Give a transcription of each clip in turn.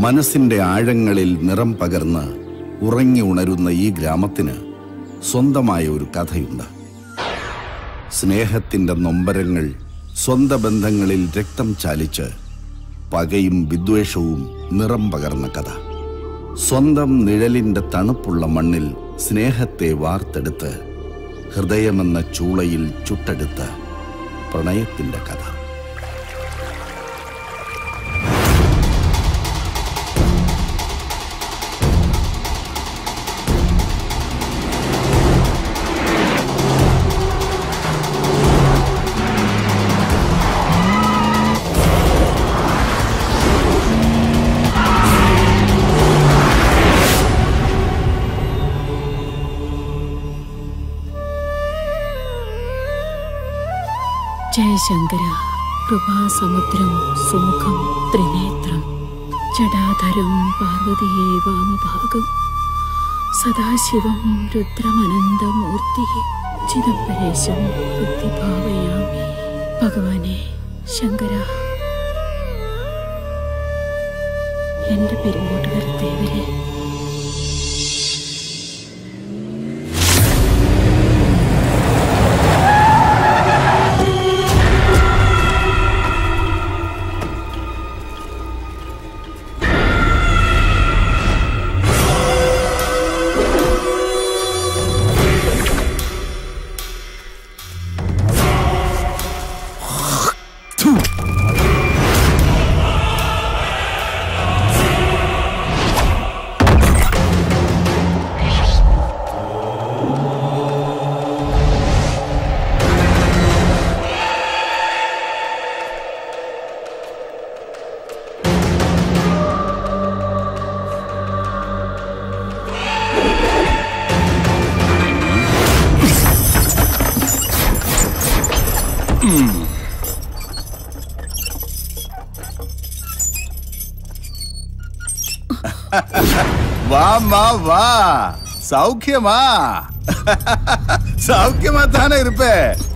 മനസ്സിന്റെ ആഴങ്ങളിൽ നിറം പകർന്ന് ഉറങ്ങി ഉണരുന്ന ഈ ഗ്രാമത്തിന് സ്വന്തമായ ഒരു കഥയുണ്ട് സ്നേഹത്തിന്റെ നൊമ്പരങ്ങൾ സ്വന്ത ബന്ധങ്ങളിൽ രക്തം ചാലിച്ച് പകയും വിദ്വേഷവും നിറം പകർന്ന കഥ സ്വന്തം നിഴലിന്റെ തണുപ്പുള്ള മണ്ണിൽ സ്നേഹത്തെ വാർത്തെടുത്ത് ഹൃദയമെന്ന ചൂളയിൽ ചുട്ടെടുത്ത് പ്രണയത്തിന്റെ കഥ ജയശങ്കര കൃപാസമുദ്രം സുമുഖം ത്രിനേത്രം ജടാധരം പാർവതിയെ വാമഭാഗം സദാശിവം രുദ്രമനന്തമൂർത്തി ചിദംബരേശം ബുദ്ധിഭാവയാമി ഭഗവാനെ ശങ്കര എന്റെ പെരുങ്ങോട്ടുകര ദേവരെ வாமா வா சௌக்கியமா சௌக்கியமா தானே இருப்ப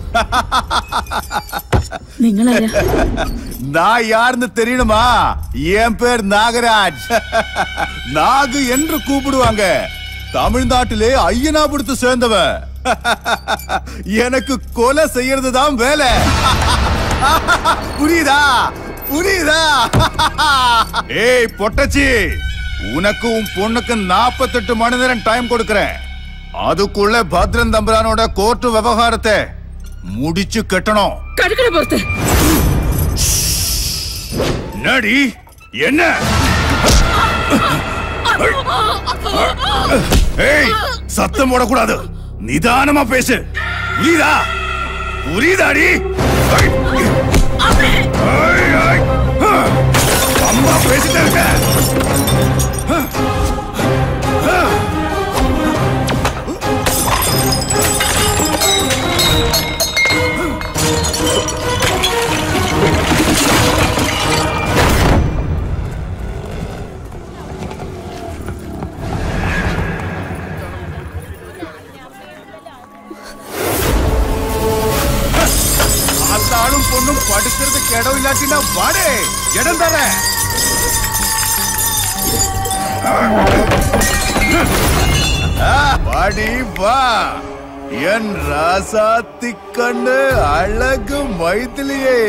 നിങ്ങളാരാ நான் யாருன்னு தெரியணுமா என் பேர் நாகராஜ் நாகு என்று கூப்பிடுவாங்க தமிழ்நாட்டிலே ஐயனாபுரத்து சேர்ந்தவன் எனக்கு கொலை செய்யறது தான் வேலை புரியுதா புரியுதா ஏய் பொட்டச்சி உனக்கு உன் பொண்ணுக்கு நாற்பத்தெட்டு மணி நேரம் டைம் கொடுக்கறேன் அதுக்குள்ள பத்ரன் தம்பரானோட கோர்ட்டு விவகாரத்தை முடிச்சு கட்டணும் കടുക്കട പുറത്ത് என்னடி என்ன ஏய் சத்தம் போடக்கூடாது நிதானமா பேசு புரியுதா புரியுதாடி ஐய். ஐய், ஐய். அம்மா பேசிட்டே இருக்க அந்த ஆளும் பொண்ணும் படுக்கிறதுக்கு இடம் இல்லாட்டினா வாடே இடம் தரேன் வாடி வா என் ராசாத்தி கண்ணு அழகு மைதிலியே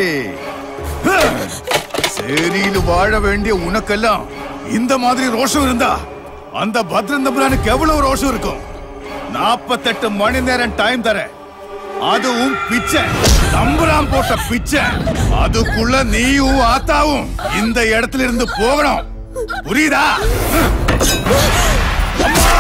சேரியில் வாழ வேண்டிய உனக்கெல்லாம் இந்த மாதிரி ரோஷம் இருந்தா அந்த பத்ரன் தம்புரானுக்கு எவ்வளவு ரோஷம் இருக்கும் நாற்பத்தெட்டு மணி நேரம் டைம் தரேன் அதுவும் பிச்சை தம்புரான் போட்ட பிச்சை அதுக்குள்ள நீயும் ஆத்தாவும் இந்த இடத்துல இருந்து போகணும் புரியுதா அம்மா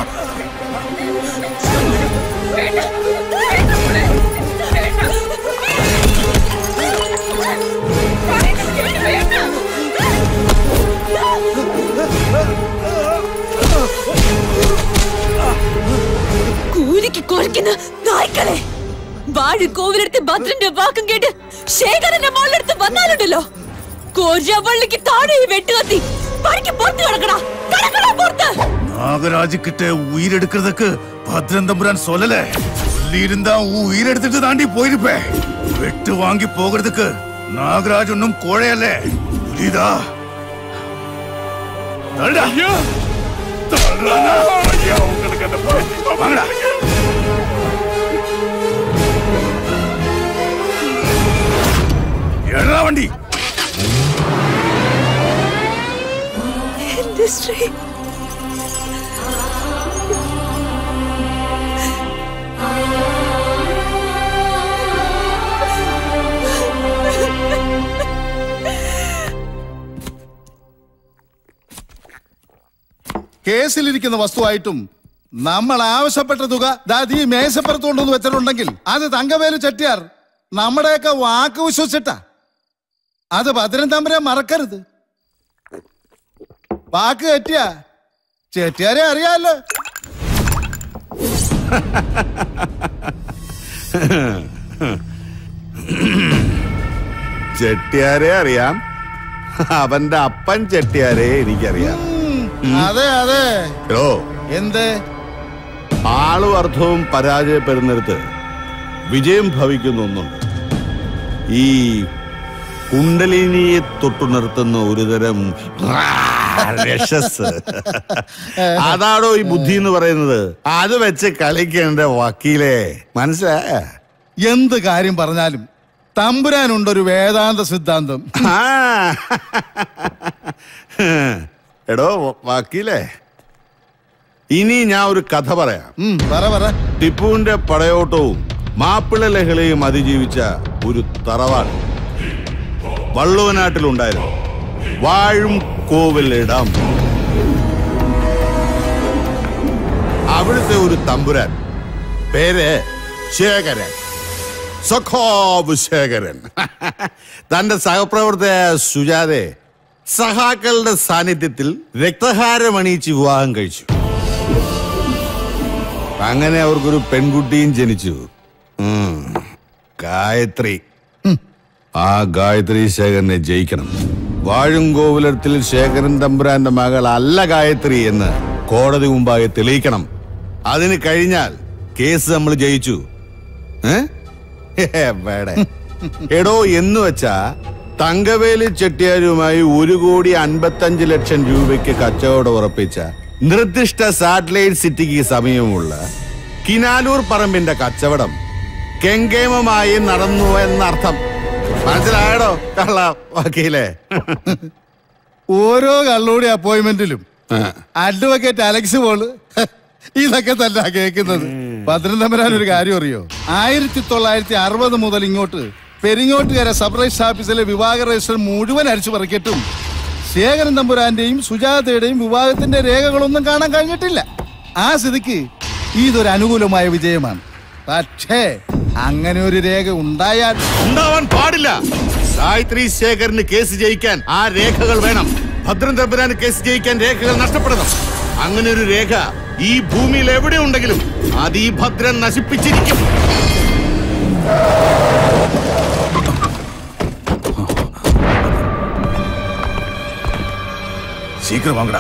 കൂലിക്ക് കൊഴിക്കുന്ന നായ്ക്കളെ വാഴ് കോവിലെടുത്ത് ഭദ്രന്റെ വാക്കും കേട്ട് ശേഖരന്റെ മോളിലെടുത്ത് വന്നാലുണ്ടല്ലോ കോരവള്ളിക്ക് താഴെ ഈ വെട്ടുകത്തി പണിക്ക് പുറത്ത് കിടക്കടാ കിടക്കടാ പുറത്ത് நாகராஜு கிட்ட உயிர் எடுக்கிறதுக்கு பத்ரன் தம்புரான் சொல்லல இருந்தா உன் உயிர் எடுத்துட்டு தாண்டி போயிருப்பேன் வெட்டு வாங்கி போகிறதுக்கு நாகராஜ் ஒன்னும் கோழையல்ல புரியுதா தள்ளுடா. தள்ளுறானா? வாங்கடா. எடுறா வண்டி എന്റെ ശ്രീ കേസിലിരിക്കുന്ന വസ്തുവായിട്ടും നമ്മൾ ആവശ്യപ്പെട്ട തുക ദാത് ഈ മേശപ്പുറത്ത് കൊണ്ടുവന്ന് വെച്ചിട്ടുണ്ടെങ്കിൽ അത് തങ്കവേലു ചെട്ടിയാർ നമ്മുടെയൊക്കെ വാക്ക് വിശ്വസിച്ചിട്ടാ അത് ഭദ്രൻ തമ്പരെ മറക്കരുത് വാക്ക് തെറ്റിയ ചെട്ടിയാരെ അറിയാലോ ചെട്ടിയാരെ അറിയാം അവന്റെ അപ്പൻ ചെട്ടിയാരെ എനിക്കറിയാം അതെ അതെ എടോ എന്ത് ആളും അർത്ഥവും പരാജയപ്പെടുന്നിടത്ത് വിജയം ഭവിക്കുന്ന ഒന്നുണ്ട് ഈ കുണ്ടലിനിയെ തൊട്ടുണർത്തുന്ന ഒരുതരം രശസ് അതാണോ ഈ ബുദ്ധി എന്ന് പറയുന്നത് അത് വെച്ച് കളിക്കേണ്ട വക്കീലേ മനസ്സിലായ എന്ത് കാര്യം പറഞ്ഞാലും തമ്പുരാനുണ്ടൊരു വേദാന്ത സിദ്ധാന്തം ആ. എടോ വക്കീലേ ഇനി ഞാൻ ഒരു കഥ പറയാം ഉം, പറ പറ ടിപ്പുവിന്റെ പടയോട്ടവും മാപ്പിള ലഹളയും അതിജീവിച്ച ഒരു തറവാട് വള്ളുവനാട്ടിലുണ്ടായിരുന്നു വാഴും കോവിലിടം അവിടുത്തെ ഒരു തമ്പുരാൻ പേര് ശേഖരൻ സഖാവ് ശേഖരൻ തന്റെ സഹപ്രവർത്തക സുജാതെ സഹാക്കളുടെ സാന്നിധ്യത്തിൽ രക്തഹാരമണിയിച്ച് വിവാഹം കഴിച്ചു അങ്ങനെ അവർക്കൊരു പെൺകുട്ടിയും ജനിച്ചു ഉം. ഗായത്രി ആ ഗായത്രി ശേഖരനെ ജയിക്കണം വാഴുംകോവിലത്തിൽ ശേഖരൻ തമ്പുരാന്റെ മകൾ അല്ല ഗായത്രി എന്ന് കോടതി മുമ്പാകെ തെളിയിക്കണം അതിന് കഴിഞ്ഞാൽ കേസ് നമ്മൾ ജയിച്ചു ഏ? എവിടെ? എടോ എന്ന് വെച്ചാ തങ്കവേലി ചെട്ടിയാരുമായി ഒരു കോടി അൻപത്തഞ്ച് ലക്ഷം രൂപയ്ക്ക് കച്ചവടം ഉറപ്പിച്ച നിർദ്ദിഷ്ട സാറ്റലൈറ്റ് സിറ്റിക്ക് സമീപമുള്ള കിനാലൂർ പറമ്പിന്റെ കച്ചവടം കെങ്കേമമായി നടന്നു എന്നർത്ഥം മനസ്സിലായടോ കള്ള വക്കീലേ ഓരോ കള്ളൂടി അപ്പോയിന്റ്മെന്റിലും ആ. അഡ്വക്കേറ്റ് അലക്സ് പോള് ഇതൊക്കെ തന്നെ കേൾക്കുന്നത് ഭദ്രൻ തമ്പരാൻ ഒരു കാര്യം അറിയോ ആയിരത്തി തൊള്ളായിരത്തി അറുപത് മുതൽ ഇങ്ങോട്ട് പെരിങ്ങോട്ടുകര സബ് രജിസ്റ്റർ ഓഫീസിലെ വിവാഹ രജിസ്റ്റർ മുഴുവൻ അരിച്ചു പറിക്കട്ടും ശേഖരൻ തമ്പുരാന്റെയും സുജാതയുടെയും വിവാഹത്തിന്റെ രേഖകളൊന്നും കാണാൻ കഴിഞ്ഞിട്ടില്ല ആ സ്ഥിതിക്ക് ഇതൊരു അനുകൂലമായ വിജയമാണ് പക്ഷേ അങ്ങനെ ഒരു രേഖ ഉണ്ടായാൽ ഉണ്ടാവാൻ പാടില്ല ഗായത്രി ശേഖറിന് കേസ് ജയിക്കാൻ ആ രേഖകൾ വേണം ഭദ്രൻ തമ്പുരാന് കേസ് ജയിക്കാൻ രേഖകൾ നഷ്ടപ്പെടണം അങ്ങനെ ഒരു രേഖ ഈ ഭൂമിയിൽ എവിടെ ഉണ്ടെങ്കിലും അത് ഈ ഭദ്രൻ നശിപ്പിച്ചിരിക്കും சீக்கிரம் வாங்கடா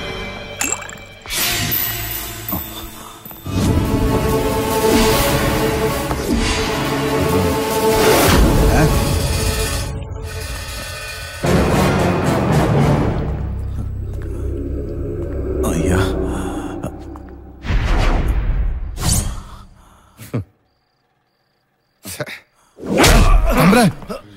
ஐயா തമ്പുരാൻ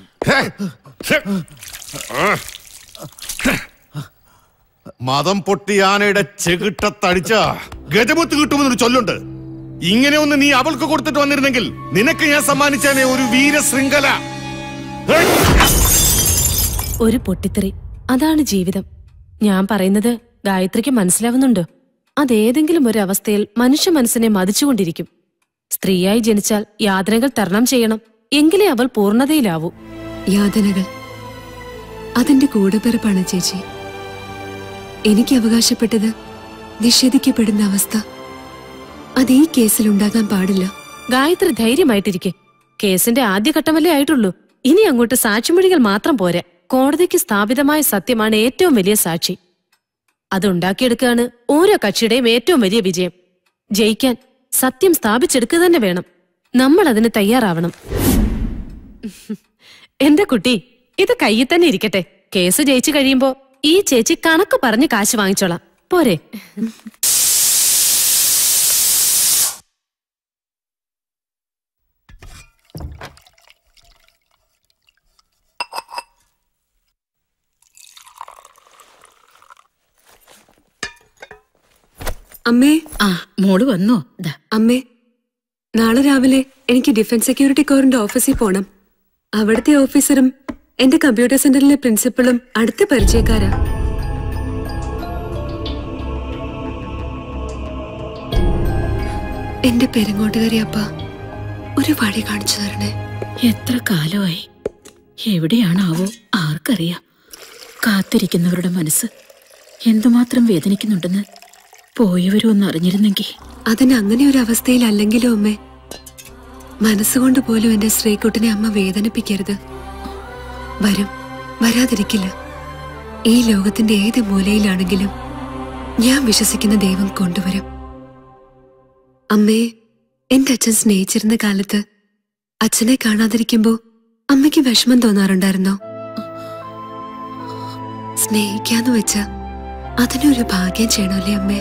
മതം പൊട്ടിയാനയുടെ ചെകിട്ടത്തടിച്ച ഗജമുത്ത് കിട്ടുമെന്നൊരു ചൊല്ലുണ്ട് ഇങ്ങനെ ഒന്ന് നീ അവൾക്ക് കൊടുത്തിട്ട് വന്നിരുന്നെങ്കിൽ നിനക്ക് ഞാൻ സമ്മാനിച്ചേനെ ഒരു വീരശൃംഖല ഹേയ്! ഒരു പൊട്ടിത്തെറി അതാണ് ജീവിതം ഞാൻ പറയുന്നത് ഗായത്രിക്ക് മനസ്സിലാവുന്നുണ്ടോ അതേതെങ്കിലും ഒരു അവസ്ഥയിൽ മനുഷ്യ മനസ്സിനെ മതിച്ചുകൊണ്ടിരിക്കും സ്ത്രീയായി ജനിച്ചാൽ യാതനകൾ തരണം ചെയ്യണം എങ്കിലേ അവൾ പൂർണ്ണതയിലാവൂ യാതനകൾ അതിന്റെ കൂടെപ്പിറപ്പാണ് ചേച്ചി എനിക്ക് അവകാശപ്പെട്ടത് നിഷേധിക്കപ്പെടുന്ന അവസ്ഥ അത് ഈ കേസിൽ ഉണ്ടാകാൻ പാടില്ല ഗായത്രി ധൈര്യമായിട്ടിരിക്കെ കേസിന്റെ ആദ്യഘട്ടമല്ലേ ആയിട്ടുള്ളൂ ഇനി അങ്ങോട്ട് സാക്ഷിമൊഴികൾ മാത്രം പോരെ കോടതിക്ക് സ്ഥാപിതമായ സത്യമാണ് ഏറ്റവും വലിയ സാക്ഷി അതുണ്ടാക്കിയെടുക്കുകയാണ് ഓരോ കക്ഷിയുടെയും ഏറ്റവും വലിയ വിജയം ജയിക്കാൻ സത്യം സ്ഥാപിച്ചെടുക്കുക തന്നെ വേണം നമ്മൾ അതിന് തയ്യാറാവണം എന്റെ കുട്ടി ഇത് കയ്യിൽ തന്നെ ഇരിക്കട്ടെ കേസ് ജയിച്ചു കഴിയുമ്പോ ഈ ചേച്ചി കണക്ക് പറഞ്ഞ് കാശ് വാങ്ങിച്ചോളാം പോരെ അമ്മേ ആ മോള് വന്നോ ദാ അമ്മേ നാളെ രാവിലെ എനിക്ക് ഡിഫൻസ് സെക്യൂരിറ്റി കോറിന്റെ ഓഫീസിൽ പോണം അവിടുത്തെ ഓഫീസറും എന്റെ കമ്പ്യൂട്ടർ സെന്ററിലെ പ്രിൻസിപ്പളും അടുത്ത പരിചയക്കാരാ എന്റെ പെരുങ്ങോട്ടുകാരി അപ്പ ഒരു വഴി കാണിച്ചു തരണേ എത്ര കാലമായി എവിടെയാണാവോ ആർക്കറിയാം കാത്തിരിക്കുന്നവരുടെ മനസ്സ് എന്തുമാത്രം വേദനിക്കുന്നുണ്ടെന്ന് പോയവരും ഒന്ന് അറിഞ്ഞിരുന്നെങ്കിൽ അതിന് അങ്ങനെ ഒരു അവസ്ഥയിലല്ലെങ്കിലും അമ്മേ മനസ്സുകൊണ്ട് പോലും എന്റെ ശ്രീകുട്ടനെ അമ്മ വേദനിപ്പിക്കരുത് വരും വരാതിരിക്കില്ല ഈ ലോകത്തിന്റെ ഏത് മൂലയിലാണെങ്കിലും ഞാൻ വിശ്വസിക്കുന്ന ദൈവം കൊണ്ടുവരും അമ്മയെ എന്റെ അച്ഛൻ സ്നേഹിച്ചിരുന്ന കാലത്ത് അച്ഛനെ കാണാതിരിക്കുമ്പോ അമ്മയ്ക്ക് വിഷമം തോന്നാറുണ്ടായിരുന്നോ സ്നേഹിക്കാന്ന് വെച്ച അതിനൊരു ഭാഗ്യം ചെയ്യണമല്ലേ അമ്മേ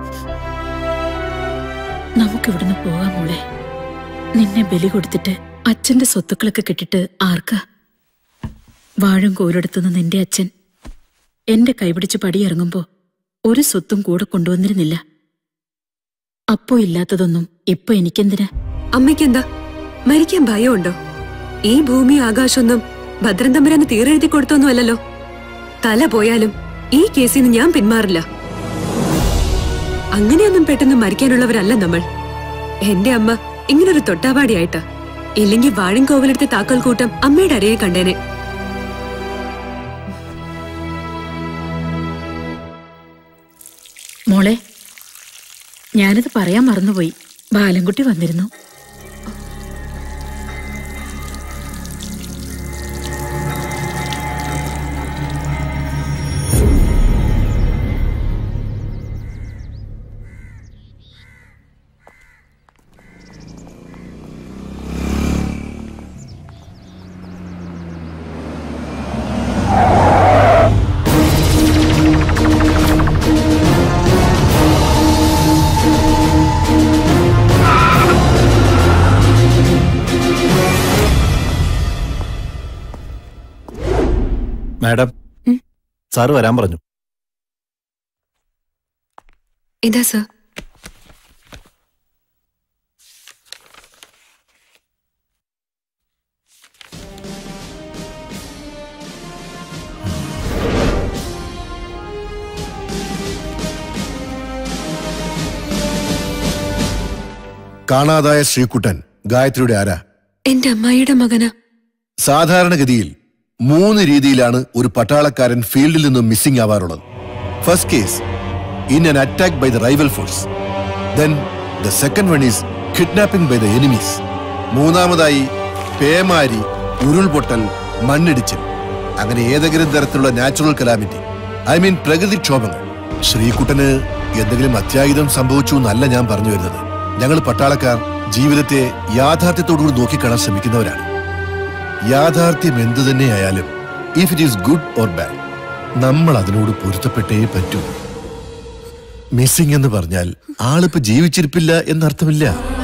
നമുക്കിവിടുന്ന് പോകാം മോളെ നിന്നെ ബലി കൊടുത്തിട്ട് അച്ഛന്റെ സ്വത്തുക്കളൊക്കെ കിട്ടിട്ട് ആർക്കാ വാഴും കോലെടുത്തുനിന്ന് നിന്റെ അച്ഛൻ എന്റെ കൈപിടിച്ച് പടിയിറങ്ങുമ്പോ ഒരു സ്വത്തും കൂടെ കൊണ്ടുവന്നിരുന്നില്ല അപ്പോ ഇല്ലാത്തതൊന്നും ഇപ്പൊ എനിക്കെന്തിനാ അമ്മയ്ക്കെന്താ മരിക്കാൻ ഭയമുണ്ടോ ഈ ഭൂമി ആകാശമൊന്നും ഭദ്രൻ തമ്പുരാന് തീരെഴുതി കൊടുത്തൊന്നും അല്ലല്ലോ തല പോയാലും ഈ കേസിൽ നിന്ന് ഞാൻ പിന്മാറില്ല അങ്ങനെയൊന്നും പെട്ടെന്ന് മരിക്കാനുള്ളവരല്ല നമ്മൾ എന്റെ അമ്മ ഇങ്ങനൊരു തൊട്ടാവാടിയായിട്ടാ ഇല്ലെങ്കിൽ വാഴിൻകോവിലെടുത്ത താക്കൽ കൂട്ടം അമ്മയുടെ അരയെ കണ്ടേനെ മോളെ ഞാനിത് പറയാൻ മറന്നുപോയി ബാലൻകുട്ടി വന്നിരുന്നു മാഡം സാറ് വരാൻ പറഞ്ഞു എന്താ സർ കാണാതായ ശ്രീകുട്ടൻ ഗായത്രിയുടെ ആരാ എന്റെ അമ്മായിയുടെ മകനാ സാധാരണഗതിയിൽ മൂന്ന് രീതിയിലാണ് ഒരു പട്ടാളക്കാരൻ ഫീൽഡിൽ നിന്നും മിസ്സിംഗ് ആവാറുള്ളത് first case in an attack by the rival force then the second one is kidnapping by the enemies മൂന്നാമതായി പേമാരി ഉരുൾപൊട്ടൽ മണ്ണിടിച്ചിൽ അങ്ങനെ ഏതെങ്കിലും തരത്തിലുള്ള നാച്ചുറൽ കലാമിറ്റി ഐ മീൻ പ്രകൃതിക്ഷോഭങ്ങൾ ശ്രീകുട്ടന് എന്തെങ്കിലും അത്യാഹിതം സംഭവിച്ചു എന്നല്ല ഞാൻ പറഞ്ഞു വരുന്നത് ഞങ്ങൾ പട്ടാളക്കാർ ജീവിതത്തെ യാഥാർത്ഥ്യത്തോടുകൂടി നോക്കിക്കാണാൻ ശ്രമിക്കുന്നവരാണ് യാഥാർത്ഥ്യം എന്തു തന്നെയായാലും if it is good or bad നമ്മൾ അതിനോട് പൊരുത്തപ്പെട്ടേ പറ്റൂ മിസ്സിംഗ് എന്ന് പറഞ്ഞാൽ ആളിപ്പോ ജീവിച്ചിരിപ്പില്ല എന്നർത്ഥമില്ല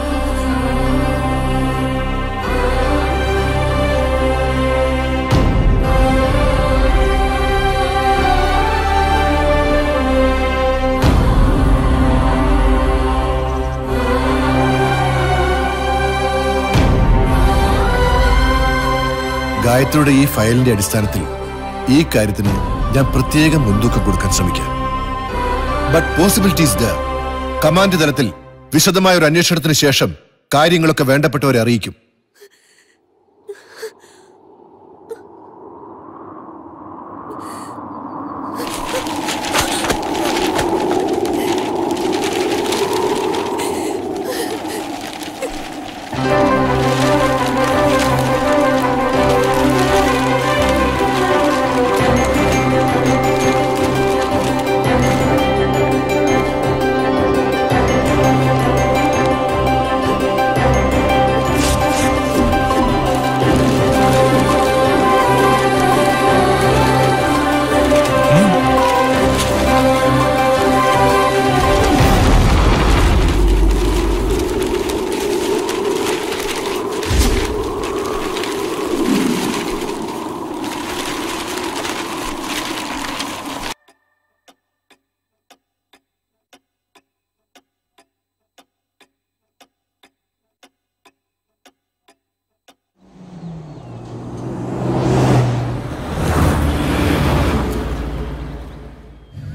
ഗായത്രിയുടെ ഈ ഫയലിന്റെ അടിസ്ഥാനത്തിൽ ഈ കാര്യത്തിന് ഞാൻ പ്രത്യേകം മുൻതൂക്കം കൊടുക്കാൻ ശ്രമിക്കാം ബട്ട് പോസിബിലിറ്റീസ് ദ കമാൻഡ് തലത്തിൽ വിശദമായ ഒരു അന്വേഷണത്തിന് ശേഷം കാര്യങ്ങളൊക്കെ വേണ്ടപ്പെട്ടവരെ അറിയിക്കും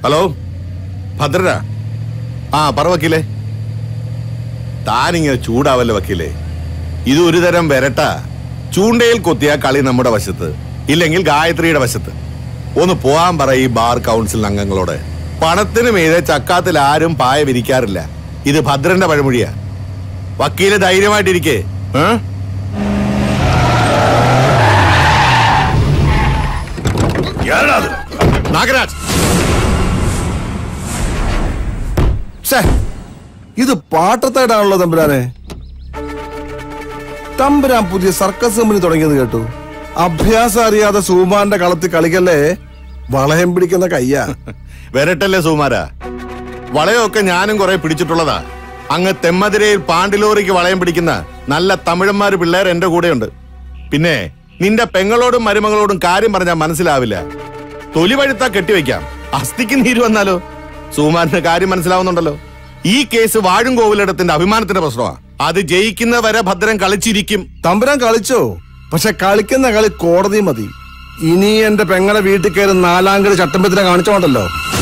ഹലോ ഭദ്രരാ ആ പറ വക്കീലേ താനിങ്ങനെ ചൂടാവല്ലേ വക്കീലേ ഇത് ഒരു തരം വരട്ട ചൂണ്ടയിൽ കൊത്തിയ കളി നമ്മുടെ വശത്ത് ഇല്ലെങ്കിൽ ഗായത്രിയുടെ വശത്ത് ഒന്ന് പോവാൻ പറ ഈ ബാർ കൗൺസിൽ അംഗങ്ങളോട് പണത്തിന് മീതെ ചക്കാത്തിൽ ആരും പായ വിരിക്കാറില്ല ഇത് ഭദ്രന്റെ പഴമൊഴിയാ വക്കീല് ധൈര്യമായിട്ടിരിക്കേ ഏ നാഗരാജ് ഛേ, ഇത് പാട്ടത്തേടാണല്ലോ തമ്പുരാനെ തമ്പുരാൻ പുതിയ സർക്കസ് കമ്പനി തുടങ്ങിയത് കേട്ടു അഭ്യാസം അറിയാതെ സുമാന്റെ കളത്തിൽ കളിക്കല്ലേ വളയം പിടിക്കുന്ന കയ്യാ വരട്ടല്ലേ സുമാര വളയമൊക്കെ ഞാനും കുറെ പിടിച്ചിട്ടുള്ളതാ അങ്ങ് തെമ്മതിരയിൽ പാണ്ടിലോറിക്ക് വളയം പിടിക്കുന്ന നല്ല തമിഴന്മാര് പിള്ളേർ എന്റെ കൂടെയുണ്ട് പിന്നെ നിന്റെ പെങ്ങളോടും മരുമകളോടും കാര്യം പറഞ്ഞാൽ മനസ്സിലാവില്ല തൊലി വഴുത്താ കെട്ടിവെക്കാം അസ്ഥിക്ക് നീര് വന്നാലോ സുമാറിന് കാര്യം മനസ്സിലാവുന്നുണ്ടല്ലോ ഈ കേസ് വാഴും കോവിലിടത്തിന്റെ അഭിമാനത്തിന്റെ പ്രശ്നമാണ് അത് ജയിക്കുന്നവരെ ഭദ്രൻ കളിച്ചിരിക്കും തമ്പുരാൻ കളിച്ചോ പക്ഷെ കളിക്കുന്ന കളി കോടതി മതി ഇനി എന്റെ പെങ്ങളെ വീട്ടിൽ കയറി നാലാം കളി ചട്ടമ്പത്തിനെ കാണിച്ചോണ്ടല്ലോ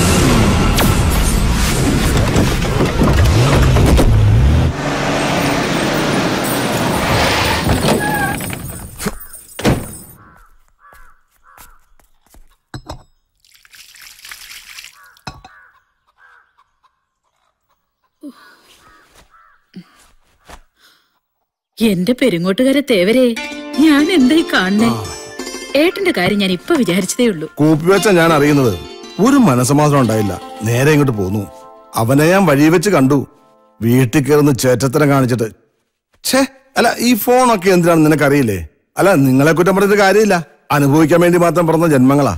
എന്റെ പെരുങ്ങോട്ടുകാരെ തേവരെ ഞാൻ എന്തായി കാണണേ ഏട്ടന്റെ കാര്യം ഞാൻ ഇപ്പൊ വിചാരിച്ചതേ ഉള്ളൂ കൂപ്പിവെച്ച ഞാൻ അറിയുന്നത് ഒരു മനസമാധാനം ഉണ്ടായില്ല നേരെ ഇങ്ങോട്ട് പോന്നു അവനെ ഞാൻ വഴി വെച്ച് കണ്ടു വീട്ടിൽ കയറുന്ന ചേറ്റത്തരം കാണിച്ചിട്ട് ഛേ അല്ല ഈ ഫോണൊക്കെ എന്തിനാണെന്ന് നിനക്കറിയില്ലേ അല്ല നിങ്ങളെ കുറ്റം പറഞ്ഞിട്ട് കാര്യമില്ല അനുഭവിക്കാൻ വേണ്ടി മാത്രം പറഞ്ഞ ജന്മങ്ങളാ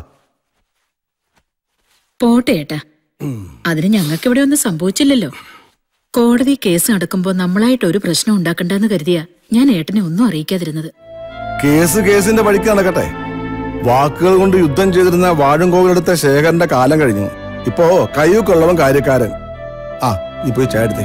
പോട്ടെ ഏട്ടാ അതിന് ഞങ്ങൾക്ക് ഇവിടെ ഒന്നും സംഭവിച്ചില്ലല്ലോ കോടതി കേസ് നടക്കുമ്പോ നമ്മളായിട്ട് ഒരു പ്രശ്നം ഉണ്ടാക്കണ്ടെന്ന് കരുതിയാ ഞാൻ ഏട്ടനെ ഒന്നും അറിയിക്കാതിരുന്നത് കേസ് കേസിന്റെ വഴിക്ക് നടക്കട്ടെ വാക്കുകൾ കൊണ്ട് യുദ്ധം ചെയ്തിരുന്ന വാഴുംകോവിലെടുത്ത ശേഖരന്റെ കാലം കഴിഞ്ഞു ഇപ്പോ കയ്യൂക്കുള്ളവൻ കാര്യക്കാരൻ ആ നീ പോയി ചായടുത്തേ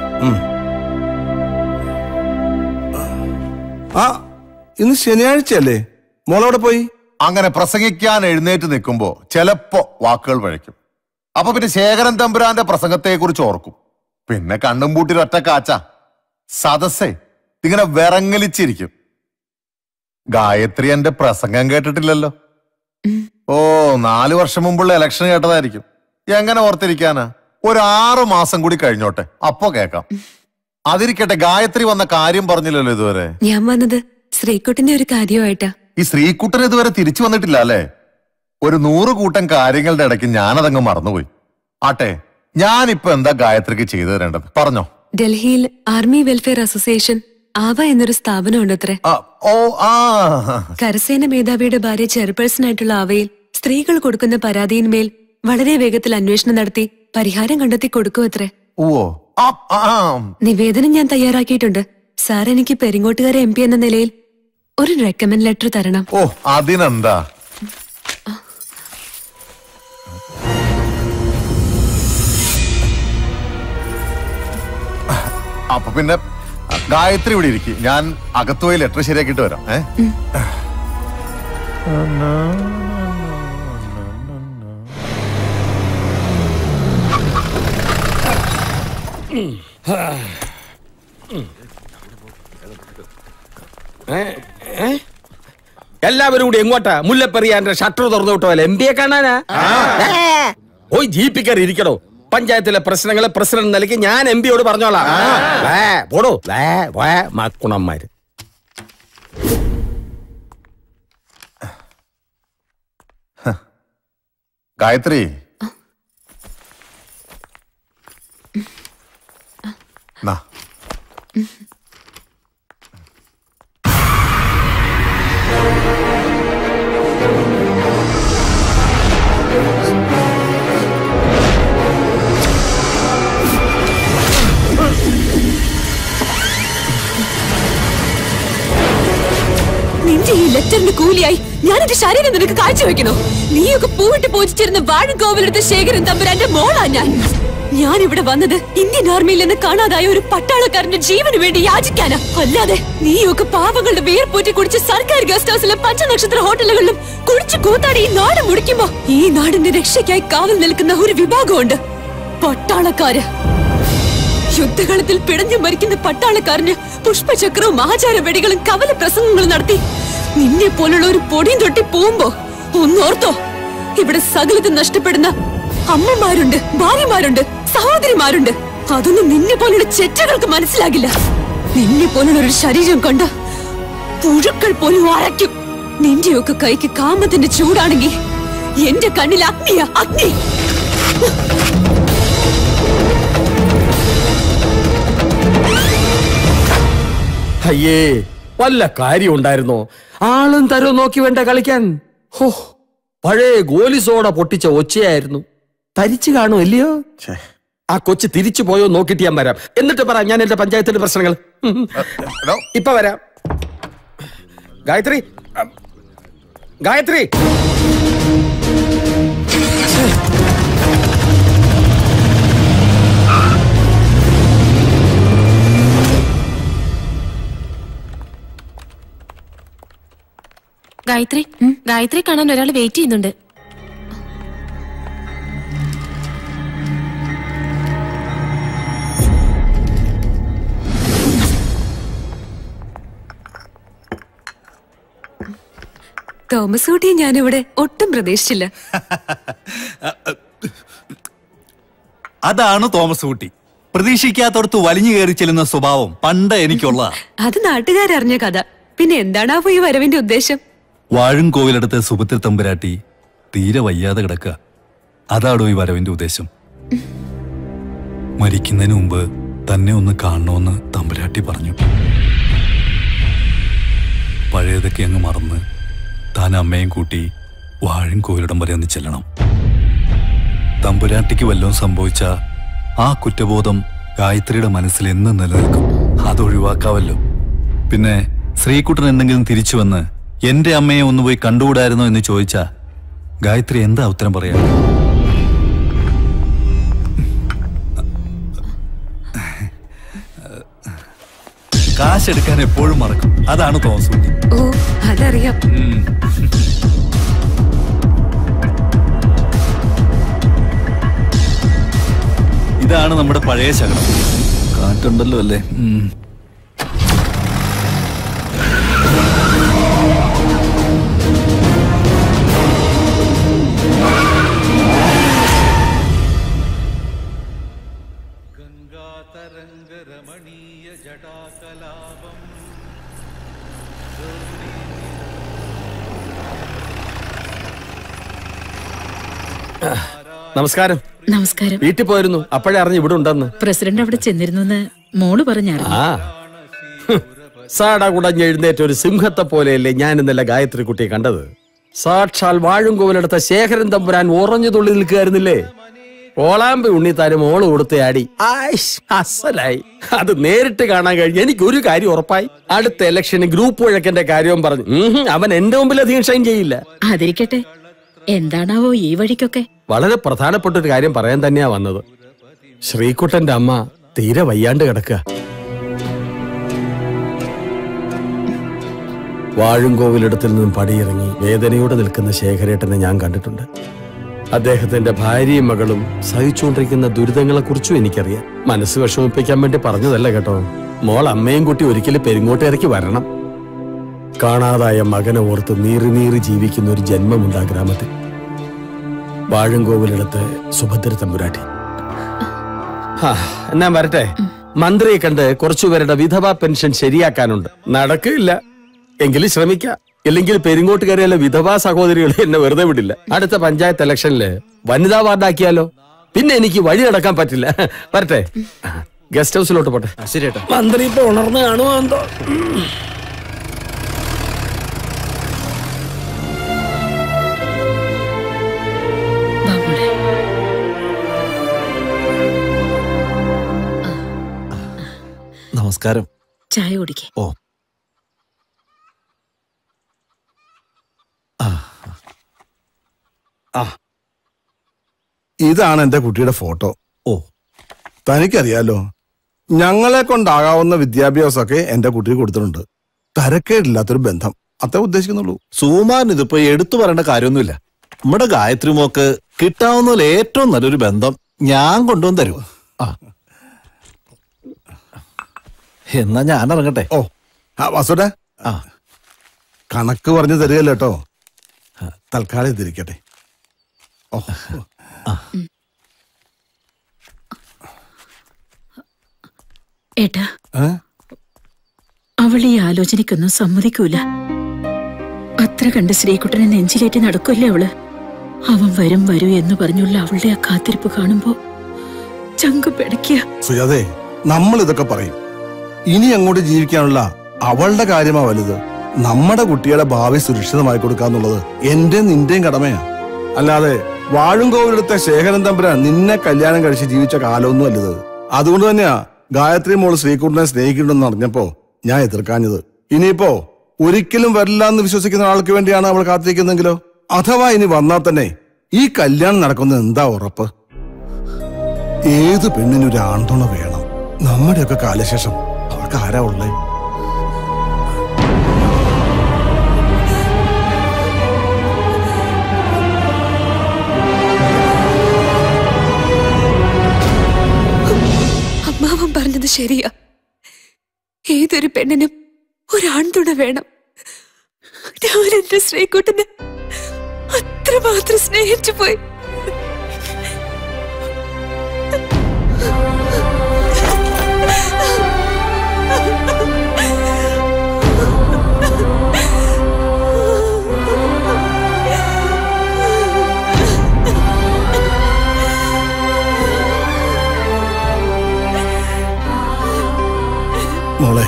ആ ഇന്ന് ശനിയാഴ്ചയല്ലേ മോളവിടെ പോയി അങ്ങനെ പ്രസംഗിക്കാൻ എഴുന്നേറ്റ് നിൽക്കുമ്പോ ചിലപ്പോ വാക്കുകൾ പഴയ്ക്കും അപ്പൊ പിന്നെ ശേഖരൻ തമ്പുരാന്റെ പ്രസംഗത്തെ കുറിച്ച് ഓർക്കും പിന്നെ കണ്ണും പൂട്ടി ഒറ്റ കാച്ച സദസ്സേ ഇങ്ങനെ വിറങ്ങലിച്ചിരിക്കും ഗായത്രി എന്റെ പ്രസംഗം കേട്ടിട്ടില്ലല്ലോ ഓ നാലു വർഷം മുമ്പുള്ള ഇലക്ഷൻ കേട്ടതായിരിക്കും എങ്ങനെ ഓർത്തിരിക്കാനാ ഒരു ആറ് മാസം കൂടി കഴിഞ്ഞോട്ടെ അപ്പോ കേക്കാം അതിരിക്കട്ടെ ഗായത്രി വന്ന കാര്യം പറഞ്ഞില്ലല്ലോ ഇതുവരെ ഞാൻ വന്നത് ശ്രീകുട്ടിന്റെ ഒരു കാര്യമായിട്ടാ ഈ ശ്രീകുട്ടൻ ഇതുവരെ തിരിച്ചു വന്നിട്ടില്ല അല്ലേ ഒരു നൂറ് കൂട്ടം കാര്യങ്ങളുടെ ഇടയ്ക്ക് ഞാനതങ്ങ് മറന്നുപോയി ആട്ടെ ഞാനിപ്പോ എന്താ ഗായത്രിക്ക് ചെയ്തു തരേണ്ടത് പറഞ്ഞോ ഡൽഹിയിൽ ആർമി വെൽഫെയർ അസോസിയേഷൻ ആവ എന്നൊരു സ്ഥാപനമുണ്ട് അത്രേ ഓ ആ കരസേന മേധാവിയുടെ ഭാര്യ ചെയർപേഴ്സൺ ആയിട്ടുള്ള ആവയിൽ സ്ത്രീകൾ കൊടുക്കുന്ന പരാതിയിന്മേൽ വളരെ വേഗത്തിൽ അന്വേഷണം നടത്തി പരിഹാരം കണ്ടെത്തി കൊടുക്കും അത്രേ ഓ ആ ആ, ആ. നിവേദനം ഞാൻ തയ്യാറാക്കിയിട്ടുണ്ട് സാർ എനിക്ക് പെരിങ്ങോട്ടുകാരെ എം പി എന്ന നിലയിൽ ഒരു റെക്കമെൻഡ് ലെറ്റർ തരണം ഓ അതിനെന്താ അപ്പൊ പിന്നെ ഗായത്രി ഇവിടെ ഇരിക്കും ഞാൻ അകത്ത് പോയി ലെറ്റർ ശരിയാക്കിയിട്ട് വരാം ഏ എല്ലാവരും കൂടി എങ്ങോട്ടാ മുല്ലപ്പെറിയാന്റെ ഷട്ടർ തുറന്നു വിട്ടോ എം പിയെ കാണാനാ ഏ, ഓയ് ജീപ്പിക്കറി ഇരിക്കണോ പഞ്ചായത്തിലെ പ്രശ്നങ്ങളെ പ്രസിഡന്റ് നിലയ്ക്ക് ഞാൻ എം പിയോട് പറഞ്ഞോളാം വേ, പോടോ വേ, വേ, മക്കുണന്മാര് ഗായത്രി നാ നിന്റെ ഈ ലെറ്ററിന് കൂലിയായി ഞാൻ എന്റെ ശരീരം നിനക്ക് കാഴ്ചവെക്കണോ നീയൊക്കെ പൂവിട്ട് പൂജിച്ചിരുന്ന വാഴക്കോവിലെടുത്ത ശേഖരൻ തമ്പുരാന്റെ മോളാ ഞാൻ ഞാൻ ഇവിടെ വന്നത് ഇന്ത്യൻ ആർമിയിൽ നിന്ന് കാണാതായ ഒരു പട്ടാളക്കാരന്റെ ജീവന് വേണ്ടി യാചിക്കാനാ അല്ലാതെ നീയൊക്കെ പാവങ്ങളുടെ വേർപൂറ്റി കുടിച്ച് സർക്കാർ ഗസ്റ്റ് ഹൗസിലും പഞ്ചനക്ഷത്ര ഹോട്ടലുകളിലും കുടിച്ചു കൂത്താടി ഈ നാട് മുടിക്കുമ്പോ ഈ നാടിന്റെ രക്ഷയ്ക്കായി കാവൽ നിൽക്കുന്ന ഒരു വിഭാഗമുണ്ട് പട്ടാളക്കാര് യുദ്ധകളത്തിൽ പിടഞ്ഞു മരിക്കുന്ന പട്ടാളക്കാരന് പുഷ്പചക്രവും ആചാര വെടികളും കവല പ്രസംഗങ്ങളും നടത്തി നിന്നെ പോലുള്ള ഒരു പൊടിയും തൊട്ടി പോകുമ്പോ ഒന്നോർത്തോ ഇവിടെ സകലത്ത് നഷ്ടപ്പെടുന്ന അമ്മമാരുണ്ട് ഭാര്യമാരുണ്ട് സഹോദരിമാരുണ്ട് അതൊന്നും നിന്നെ പോലുള്ള ചെറ്റകൾക്ക് മനസ്സിലാകില്ല നിന്നെ പോലുള്ള ഒരു ശരീരം കൊണ്ട് പുഴുക്കൾ പോലും അരയ്ക്കും നിന്റെയൊക്കെ കൈക്ക് കാമത്തിന്റെ ചൂടാണെങ്കിൽ എന്റെ കണ്ണിൽ അഗ്നിയാ അഗ്നി അയ്യേ വല്ല കാര്യം ഉണ്ടായിരുന്നോ ആളും തരവും നോക്കി വേണ്ട കളിക്കാൻ ഹോ പഴയ ഗോലിസോട പൊട്ടിച്ച ഒച്ചയായിരുന്നു തരിച്ചു കാണും ഇല്ലയോ ആ കൊച്ചു തിരിച്ചു പോയോ നോക്കിട്ട് ഞാൻ വരാം എന്നിട്ട് പറ ഞാൻ എന്റെ പഞ്ചായത്തിന്റെ പ്രശ്നങ്ങൾ ഇപ്പൊ വരാം ഗായത്രി അം, ഗായത്രി ഗായത്രി ഗായത്രി കാണാൻ ഒരാൾ വെയിറ്റ് ചെയ്യുന്നുണ്ട് തോമസ് കുട്ടിയെ ഞാനിവിടെ ഒട്ടും പ്രതീക്ഷിച്ചില്ല അതാണ് തോമസ് കുട്ടി പ്രതീക്ഷിക്കാത്തടത്ത് വലിഞ്ഞു കയറി ചെല്ലുന്ന സ്വഭാവം പണ്ട് എനിക്കുള്ള അത് നാട്ടുകാരറിഞ്ഞ കഥ പിന്നെ എന്താണാവോ ഈ വരവിന്റെ ഉദ്ദേശം വാഴും കോവിലടുത്ത് സുഭദ്ര തമ്പുരാട്ടി തീരെ വയ്യാതെ കിടക്കുക അതാടോ ഈ വരവിന്റെ ഉദ്ദേശം മരിക്കുന്നതിന് മുമ്പ് തന്നെ ഒന്ന് കാണണമെന്ന് തമ്പുരാട്ടി പറഞ്ഞു പഴയതൊക്കെ അങ്ങ് മറന്ന് താൻ അമ്മയും കൂട്ടി വാഴും കോവിലിടം വരെ ഒന്ന് ചെല്ലണം തമ്പുരാട്ടിക്ക് വല്ലതും സംഭവിച്ച ആ കുറ്റബോധം ഗായത്രിയുടെ മനസ്സിൽ എന്നും നിലനിൽക്കും അത് ഒഴിവാക്കാവല്ലോ പിന്നെ ശ്രീകുട്ടൻ എന്തെങ്കിലും തിരിച്ചു വന്ന് എന്റെ അമ്മയെ ഒന്ന് പോയി കണ്ടുകൂടായിരുന്നോ എന്ന് ചോദിച്ചാ ഗായത്രി എന്താ ഉത്തരം പറയാ കാശെടുക്കാൻ എപ്പോഴും മറക്കും അതാണ് തോമസ് കുട്ടി ഓ അതറിയാം ഇതാണ് നമ്മുടെ പഴയ ശകലം കാറ്റുണ്ടല്ലോ അല്ലേ ഉം. നമസ്കാരം നമസ്കാരം വീട്ടിൽ പോയിരുന്നു അപ്പോഴേ അറിഞ്ഞു ഇവിടെ ഉണ്ടെന്ന് പ്രസിഡന്റ് അവിടെ ചെന്നിരുന്നു മോള് പറഞ്ഞായിരുന്നു ആ ഹ്, സാട കുടഞ്ഞ് എഴുന്നേറ്റ ഒരു സിംഹത്തെ പോലെയല്ലേ ഞാൻ ഇന്നലെ ഗായത്രി കുട്ടിയെ കണ്ടത് സാക്ഷാൽ വാഴുംകോവിലെടുത്ത ശേഖരൻ തമ്പുരാൻ ഉറഞ്ഞു തുള്ളി നിൽക്കുകയായിരുന്നില്ലേ ഓളാമ്പി ഉണ്ണിത്താരും മോള് കൊടുത്തയാടി ആയിഷ്, അസലായി അത് നേരിട്ട് കാണാൻ കഴിഞ്ഞു എനിക്ക് ഒരു കാര്യം ഉറപ്പായി അടുത്ത ഇലക്ഷന് ഗ്രൂപ്പ് വഴക്കന്റെ കാര്യവും പറഞ്ഞു ഉം, അവൻ എന്റെ മുമ്പിൽ അധികം ഷൈൻ ചെയ്യില്ല അതിരിക്കട്ടെ എന്താണാവോ ഈ വഴിക്കൊക്കെ വളരെ പ്രധാനപ്പെട്ട ഒരു കാര്യം പറയാൻ തന്നെയാ വന്നത് ശ്രീകുട്ടന്റെ അമ്മ തീരെ വയ്യാണ്ട് കിടക്കുക വാഴുംകോവിലിടത്തിൽ നിന്നും പടിയിറങ്ങി വേദനയോടെ നിൽക്കുന്ന ശേഖരേട്ടനെ ഞാൻ കണ്ടിട്ടുണ്ട് അദ്ദേഹത്തിന്റെ ഭാര്യയും മകളും സഹിച്ചുകൊണ്ടിരിക്കുന്ന ദുരിതങ്ങളെ കുറിച്ചും എനിക്കറിയാം മനസ്സ് വിഷമിപ്പിക്കാൻ വേണ്ടി പറഞ്ഞതല്ല കേട്ടോ മോൾ അമ്മയും കുട്ടി ഒരിക്കലും പെരുങ്ങോട്ടേക്ക് വരണം കാണാതായ മകനെ ഓർത്ത് നീറി നീറി ജീവിക്കുന്ന ഒരു ജന്മമുണ്ട് ആ ഗ്രാമത്തിൽ വാഴങ്കോവിലിടത്ത് സുഭദ്ര തമ്പുരാട്ടി ഹാ, എന്നാ വരട്ടെ മന്ത്രിയെ കണ്ട് കുറച്ചുപേരുടെ വിധവാ പെൻഷൻ ശരിയാക്കാനുണ്ട് നടക്കില്ല എങ്കിലും ശ്രമിക്കാം ഇല്ലെങ്കിൽ പെരിങ്ങോട്ട് കയറിയാലെ വിധവാ സഹോദരികൾ എന്നെ വെറുതെ വിടില്ല അടുത്ത പഞ്ചായത്ത് ഇലക്ഷനില് വനിതാ വാർഡാക്കിയാലോ പിന്നെ എനിക്ക് വഴി നടക്കാൻ പറ്റില്ല വരട്ടെ ഗസ്റ്റ് ഹൗസിലോട്ട് പോട്ടെ ശരി മന്ത്രി ഇപ്പൊ ഉണർന്ന് കാണുമോ എന്തോ നമസ്കാരം ചായ കുടിക്കേ ഓ ഇതാണ് എന്റെ കുട്ടിയുടെ ഫോട്ടോ ഓ തനിക്കറിയാലോ ഞങ്ങളെ കൊണ്ടാകാവുന്ന വിദ്യാഭ്യാസമൊക്കെ എന്റെ കുട്ടിക്ക് കൊടുത്തിട്ടുണ്ട് തരക്കേടില്ലാത്തൊരു ബന്ധം അത്ര ഉദ്ദേശിക്കുന്നുള്ളൂ സുമാൻ ഇതിപ്പോ എടുത്തു പറയേണ്ട കാര്യമൊന്നുമില്ല നമ്മുടെ ഗായത്രി മോക്ക് കിട്ടാവുന്നതിൽ ഏറ്റവും നല്ലൊരു ബന്ധം ഞാൻ കൊണ്ടുവന്ന് തരൂ ആ എന്നാ ഞാൻ ഇറങ്ങട്ടെ ഓ ആ വാസുടെ ആ കണക്ക് പറഞ്ഞു തരികല്ലോ കേട്ടോ തൽക്കാലം ഇതിരിക്കട്ടെ ഓ ഏട്ടാ ഏ? അവൾ ഈ ആലോചനയ്ക്കൊന്നും സമ്മതിക്കൂല അത്ര കണ്ട് ശ്രീകുട്ടനെ നെഞ്ചിലേറ്റി നടക്കുമല്ലേ അവള് അവൻ വരും വരൂ എന്ന് പറഞ്ഞുള്ള അവളുടെ ആ കാത്തിരിപ്പ് കാണുമ്പോ ചങ്ക് പിടയ്ക്കുക സുജാതെ നമ്മൾ ഇതൊക്കെ പറയും ഇനി അങ്ങോട്ട് ജീവിക്കാനുള്ള അവളുടെ കാര്യമാ വലുത് നമ്മുടെ കുട്ടിയുടെ ഭാവി സുരക്ഷിതമായി കൊടുക്കാന്നുള്ളത് എന്റെ നിന്റെയും കടമയാ അല്ലാതെ വാഴുംകോവിലെടുത്ത ശേഖരൻ തമ്പുരാൻ നിന്നെ കല്യാണം കഴിച്ച് ജീവിച്ച കാലമൊന്നും അല്ലത് അതുകൊണ്ട് തന്നെയാ ഗായത്രി മോള് ശ്രീകുട്ടനെ സ്നേഹിക്കുന്നുണ്ടെന്ന് അറിഞ്ഞപ്പോ ഞാൻ എതിർക്കാഞ്ഞത് ഇനിയിപ്പോ ഒരിക്കലും വരില്ല എന്ന് വിശ്വസിക്കുന്ന ആൾക്ക് വേണ്ടിയാണ് അവൾ കാത്തിരിക്കുന്നെങ്കിലോ അഥവാ ഇനി വന്നാൽ തന്നെ ഈ കല്യാണം നടക്കുന്നത് എന്താ ഉറപ്പ് ഏത് പെണ്ണിനും ഒരു ആൺതുണ വേണം നമ്മുടെയൊക്കെ കാലശേഷം അവൾക്ക് ആരാ ഉള്ളേ അമ്മാവൻ പറഞ്ഞത് ശരിയാ ഏതൊരു പെണ്ണിനും ഒരു ആൺതുണ വേണം ഞാൻ എന്റെ ശ്രീകുട്ടന് അത്രമാത്രം സ്നേഹിച്ചു പോയി മോളെ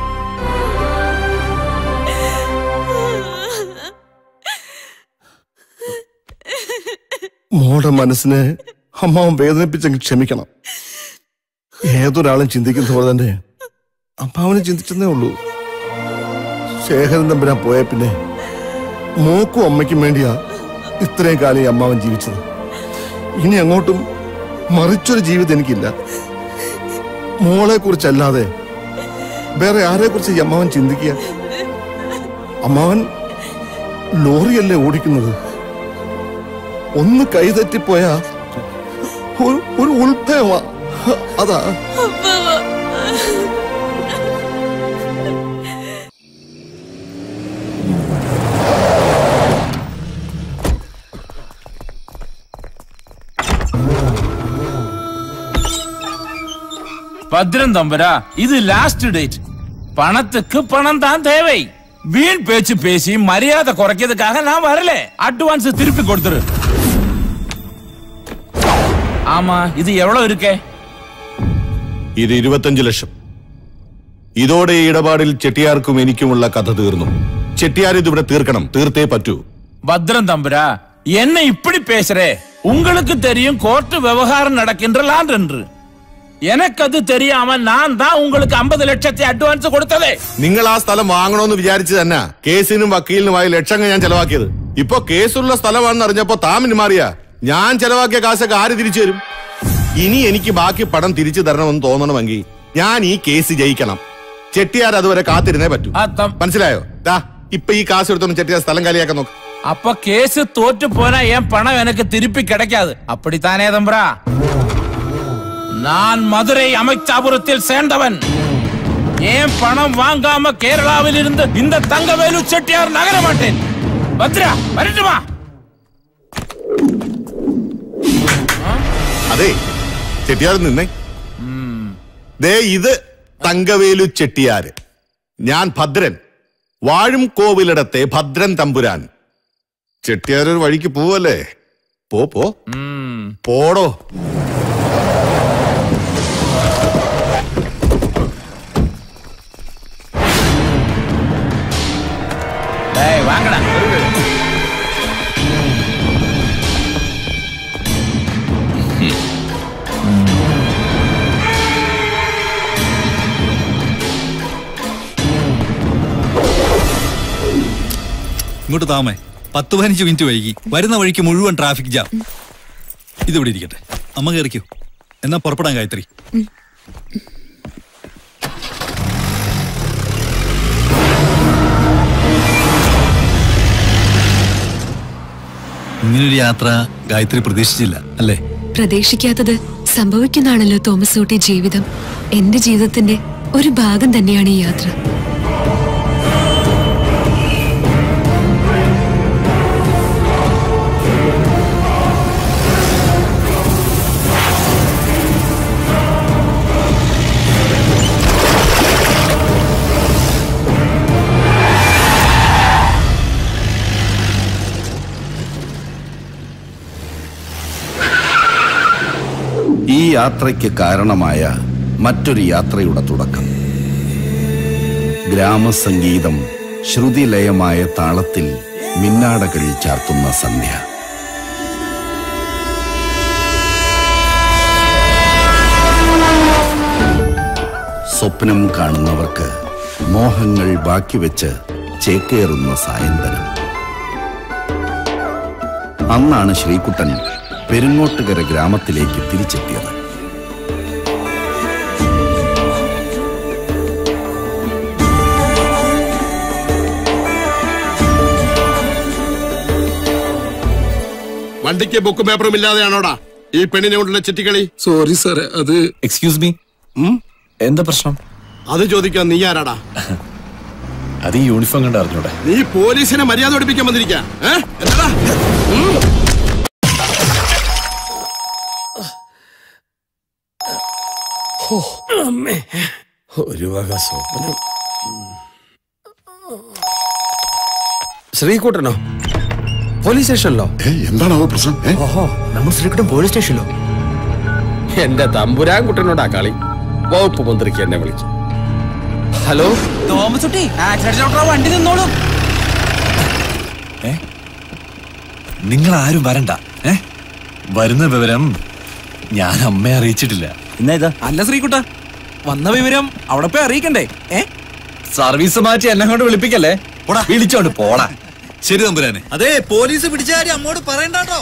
മോളുടെ മനസ്സിനെ അമ്മാവൻ വേദനിപ്പിച്ചെങ്കിൽ ക്ഷമിക്കണം ഏതൊരാളും ചിന്തിക്കുന്ന പോലെ തന്നെ അമ്മാവനും ചിന്തിച്ചെന്നേ ഉള്ളൂ ശേഖരൻ തമ്പുരാൻ പോയ പിന്നെ മോക്കും അമ്മയ്ക്കും വേണ്ടിയാ ഇത്രയും കാലം ഈ അമ്മാവൻ ജീവിച്ചത് ഇനി അങ്ങോട്ടും മറിച്ചൊരു ജീവിതം എനിക്കില്ല മോളെ കുറിച്ചല്ലാതെ വേറെ ആരെ കുറിച്ച് ഈ അമ്മാവൻ ചിന്തിക്കുക അമ്മാവൻ ലോറിയല്ലേ ഓടിക്കുന്നത് ഒന്ന് കൈതെറ്റിപ്പോയാ ഒരു ഒരു ഉൾഭയമാ അതാ பத்ரன் தம்பரா இது லாஸ்ட் டேட் பணத்துக்கு பணம் தான் தேவை வீண் பேச்சு பேசி மரியாதை குறைக்கிறதுக்காக நான் வரல அட்வான்ஸ் திருப்பி கொடுத்துரு ஆமா இது எவ்வளவு இருக்கே ഇത് ഇരുപത്തഞ്ച് ലക്ഷം ഇതോടെ ഈ ഇടപാടിൽ ചെട്ടിയാർക്കും എനിക്കുമുള്ള കഥ തീർന്നു ചെട്ടിയാർ ഇതിവിടെ തീർക്കണം തീർത്തേ പറ്റൂ பத்ரன் தம்பரா என்ன இப்படி பேசுறே உங்களுக்கு தெரியும் கோர்ட் விவகாரம் நடக்கின்ற லாண்ட் என்று எனக்கு அது தெரியாம நான் தான் உங்களுக்கு 50 லட்சத்தை அட்வான்ஸ் கொடுத்ததே നിങ്ങൾ ആ സ്ഥലം വാങ്ങണമെന്ന് വിചാരിച്ചു തന്നെ കേസിനും വക്കീലിനുമായി ലക്ഷങ്ങൾ ഞാൻ ചെലവാക്കിയത് ഇപ്പൊ കേസുള്ള സ്ഥലമാണെന്ന് അറിഞ്ഞപ്പോ താമിന് മാറിയ ഞാൻ ചെലവാക്കിയ കാശൊക്കെ ആര് തിരിച്ചു തരും ഇനി എനിക്ക് ബാക്കി പണം തിരിച്ചു തരണമെന്ന് തോന്നണമെങ്കിൽ ഞാൻ ഈ കേസ് ജയിക്കണം ചെട്ടിയാർ അതുവരെ കാത്തിരുന്നേ പറ്റൂ മനസ്സിലായോ ദാ ഇപ്പൊ ഈ കാശ് എടുത്തോണ്ട് ചെട്ടിയാർ സ്ഥലം കാലിയാക്കാൻ നോക്ക് அப்ப கேஸ் தோற்று போனா என் பணம் எனக்கு திருப்பி கிடைக்காது அப்படித்தானே தம்பரா நான் மதுரை அமைச்சாபுரத்தில் சேர்ந்தவன் ஏன் பணம் வாங்காம கேரளாவில் இருந்து இந்த தங்கவேலு செட்டியார் நகர மாட்டேன் பத்ரா வரட்டுமா അതെ ചെട്ടിയാർ നിന്നേ ദേ ഇത് തങ്കവേലു ചെട്ടിയാര് ഞാൻ ഭദ്രൻ വാഴും കോവിലിടത്തെ ഭദ്രൻ തമ്പുരാൻ ചെട്ടിയാർ ഒരു വഴിക്ക് പോവല്ലേ പോ പോ പോടോ டேய் வாங்கடா ഇങ്ങോട്ട് താമേ പത്ത് പതിനഞ്ച് മിനിറ്റ് വൈകി വരുന്ന വഴിക്ക് മുഴുവൻ ട്രാഫിക് ജാം ഇതിവിടെ ഇരിക്കട്ടെ അമ്മ കയറിക്കോ എന്നാ പുറപ്പെടാൻ ഗായത്രി ഇങ്ങനൊരു യാത്ര ഗായത്രി പ്രതീക്ഷിച്ചില്ല അല്ലേ പ്രതീക്ഷിക്കാത്തത് സംഭവിക്കുന്നതാണല്ലോ തോമസ് ഊട്ടി ജീവിതം എന്റെ ജീവിതത്തിന്റെ ഒരു ഭാഗം തന്നെയാണ് ഈ യാത്ര ഈ യാത്രയ്ക്ക് കാരണമായ മറ്റൊരു യാത്രയുടെ തുടക്കം ഗ്രാമസംഗീതം ശ്രുതിലയമായ താളത്തിൽ മിന്നാടകൾ ചാർത്തുന്ന സന്ധ്യ സ്വപ്നം കാണുന്നവർക്ക് മോഹങ്ങൾ ബാക്കിവെച്ച് ചേക്കേറുന്ന സായന്തനം അന്നാണ് ശ്രീകുട്ടൻ പെരുങ്ങോട്ടുകര ഗ്രാമത്തിലേക്ക് തിരിച്ചെത്തിയത് വണ്ടിക്ക് ബുക്കും പേപ്പറും ഇല്ലാതെയാണോടാ ഈ പെണ്ണിനെ കൊണ്ടുള്ള ചിറ്റിക്കളി സോറി സാറേ അത് എക്സ്ക്യൂസ് മീ എന്താ പ്രശ്നം അത് ചോദിക്കാൻ നീ ആരാടാ അത് ഈ യൂണിഫോം കണ്ട് അറിഞ്ഞൂടെ നീ പോലീസിനെ മര്യാദ പഠിപ്പിക്കാൻ വന്നിരിക്കാ ഏ? എന്താടാ ഉം? ഹോ, അമ്മേ. ഒരു വക സ്വപ്നം ശ്രീകുട്ടനോ പോലീസ് സ്റ്റേഷനിലോ എന്താണോ പ്രശ്നം ഓഹോ നമ്മൾ ശ്രീകുട്ടൻ പോലീസ് സ്റ്റേഷനിലോ എന്റെ തമ്പുരാൻ കുട്ടനോടാ കളി വകുപ്പ് മന്ത്രിക്ക് എന്നെ വിളിക്കും ഹലോ തോമസ് കുട്ടി ആക്സിഡന്റ് വണ്ടി നിന്നോളും നിങ്ങൾ ആരും വരണ്ട ഏ വരുന്ന വിവരം ഞാൻ അമ്മയെ അറിയിച്ചിട്ടില്ല അല്ല ശ്രീകുട്ട വന്ന വിവരം അവിടെ പോയി അറിയിക്കണ്ടേ ഏ സർവീസ് മാറ്റി എന്നെ കൊണ്ട് വിളിപ്പിക്കല്ലേ വിളിച്ചോണ്ട് പോടാ ശരി തമ്പുരാനെ അതെ പോലീസ് പിടിച്ച കാര്യം അമ്മോട് പറയണ്ടോ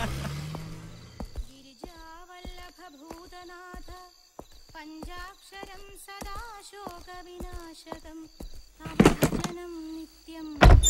പഞ്ചാക്ഷരം സദാശോകവിനാശകം തവ ഭജനം നിത്യം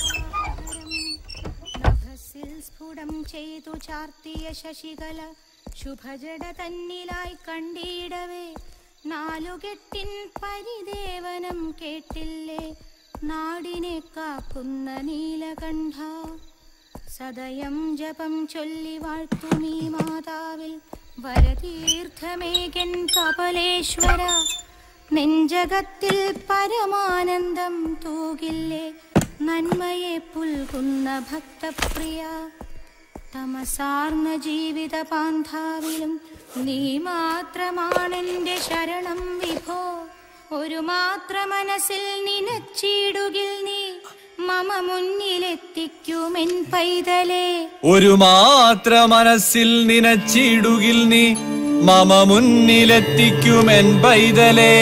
നഭസിൽ സ്ഫുടം ചെയ്തു ചാർത്തിയ ശശികല ശുഭജട തന്നിലായി കണ്ടിടവേ നാലുകെട്ടിൻ പരിദേവനം കേട്ടില്ലേ നാടിനെ കാക്കുന്ന നീലകണ്ഠ സദയം ജപം ചൊല്ലി വാഴ്ത്തുമീ മാതാവിൽ വരതീർത്ഥമേകൻ കപലേശ്വര നെഞ്ചകത്തിൽ പരമാനന്ദം തൂകില്ലേ നന്മയെ പുൽകുന്ന ഭക്തപ്രിയ തമസാർന്ന ജീവിത പാന്താവിലും നീ മാത്രമാണെന്റെ ശരണം വിഭോ ഒരു മാത്ര മനസ്സിൽ നിനച്ചിടുകിൽ നീ മമ മുന്നിലെത്തിക്കുമെൻ പൈതലേ ഒരു മാത്ര മനസ്സിൽ നിനച്ചിടുകിൽ നീ മമ മുന്നിലെത്തിക്കുമെൻ പൈതലേ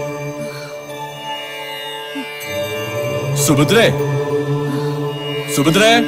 സുഭദ്രേ സുഭദ്രേ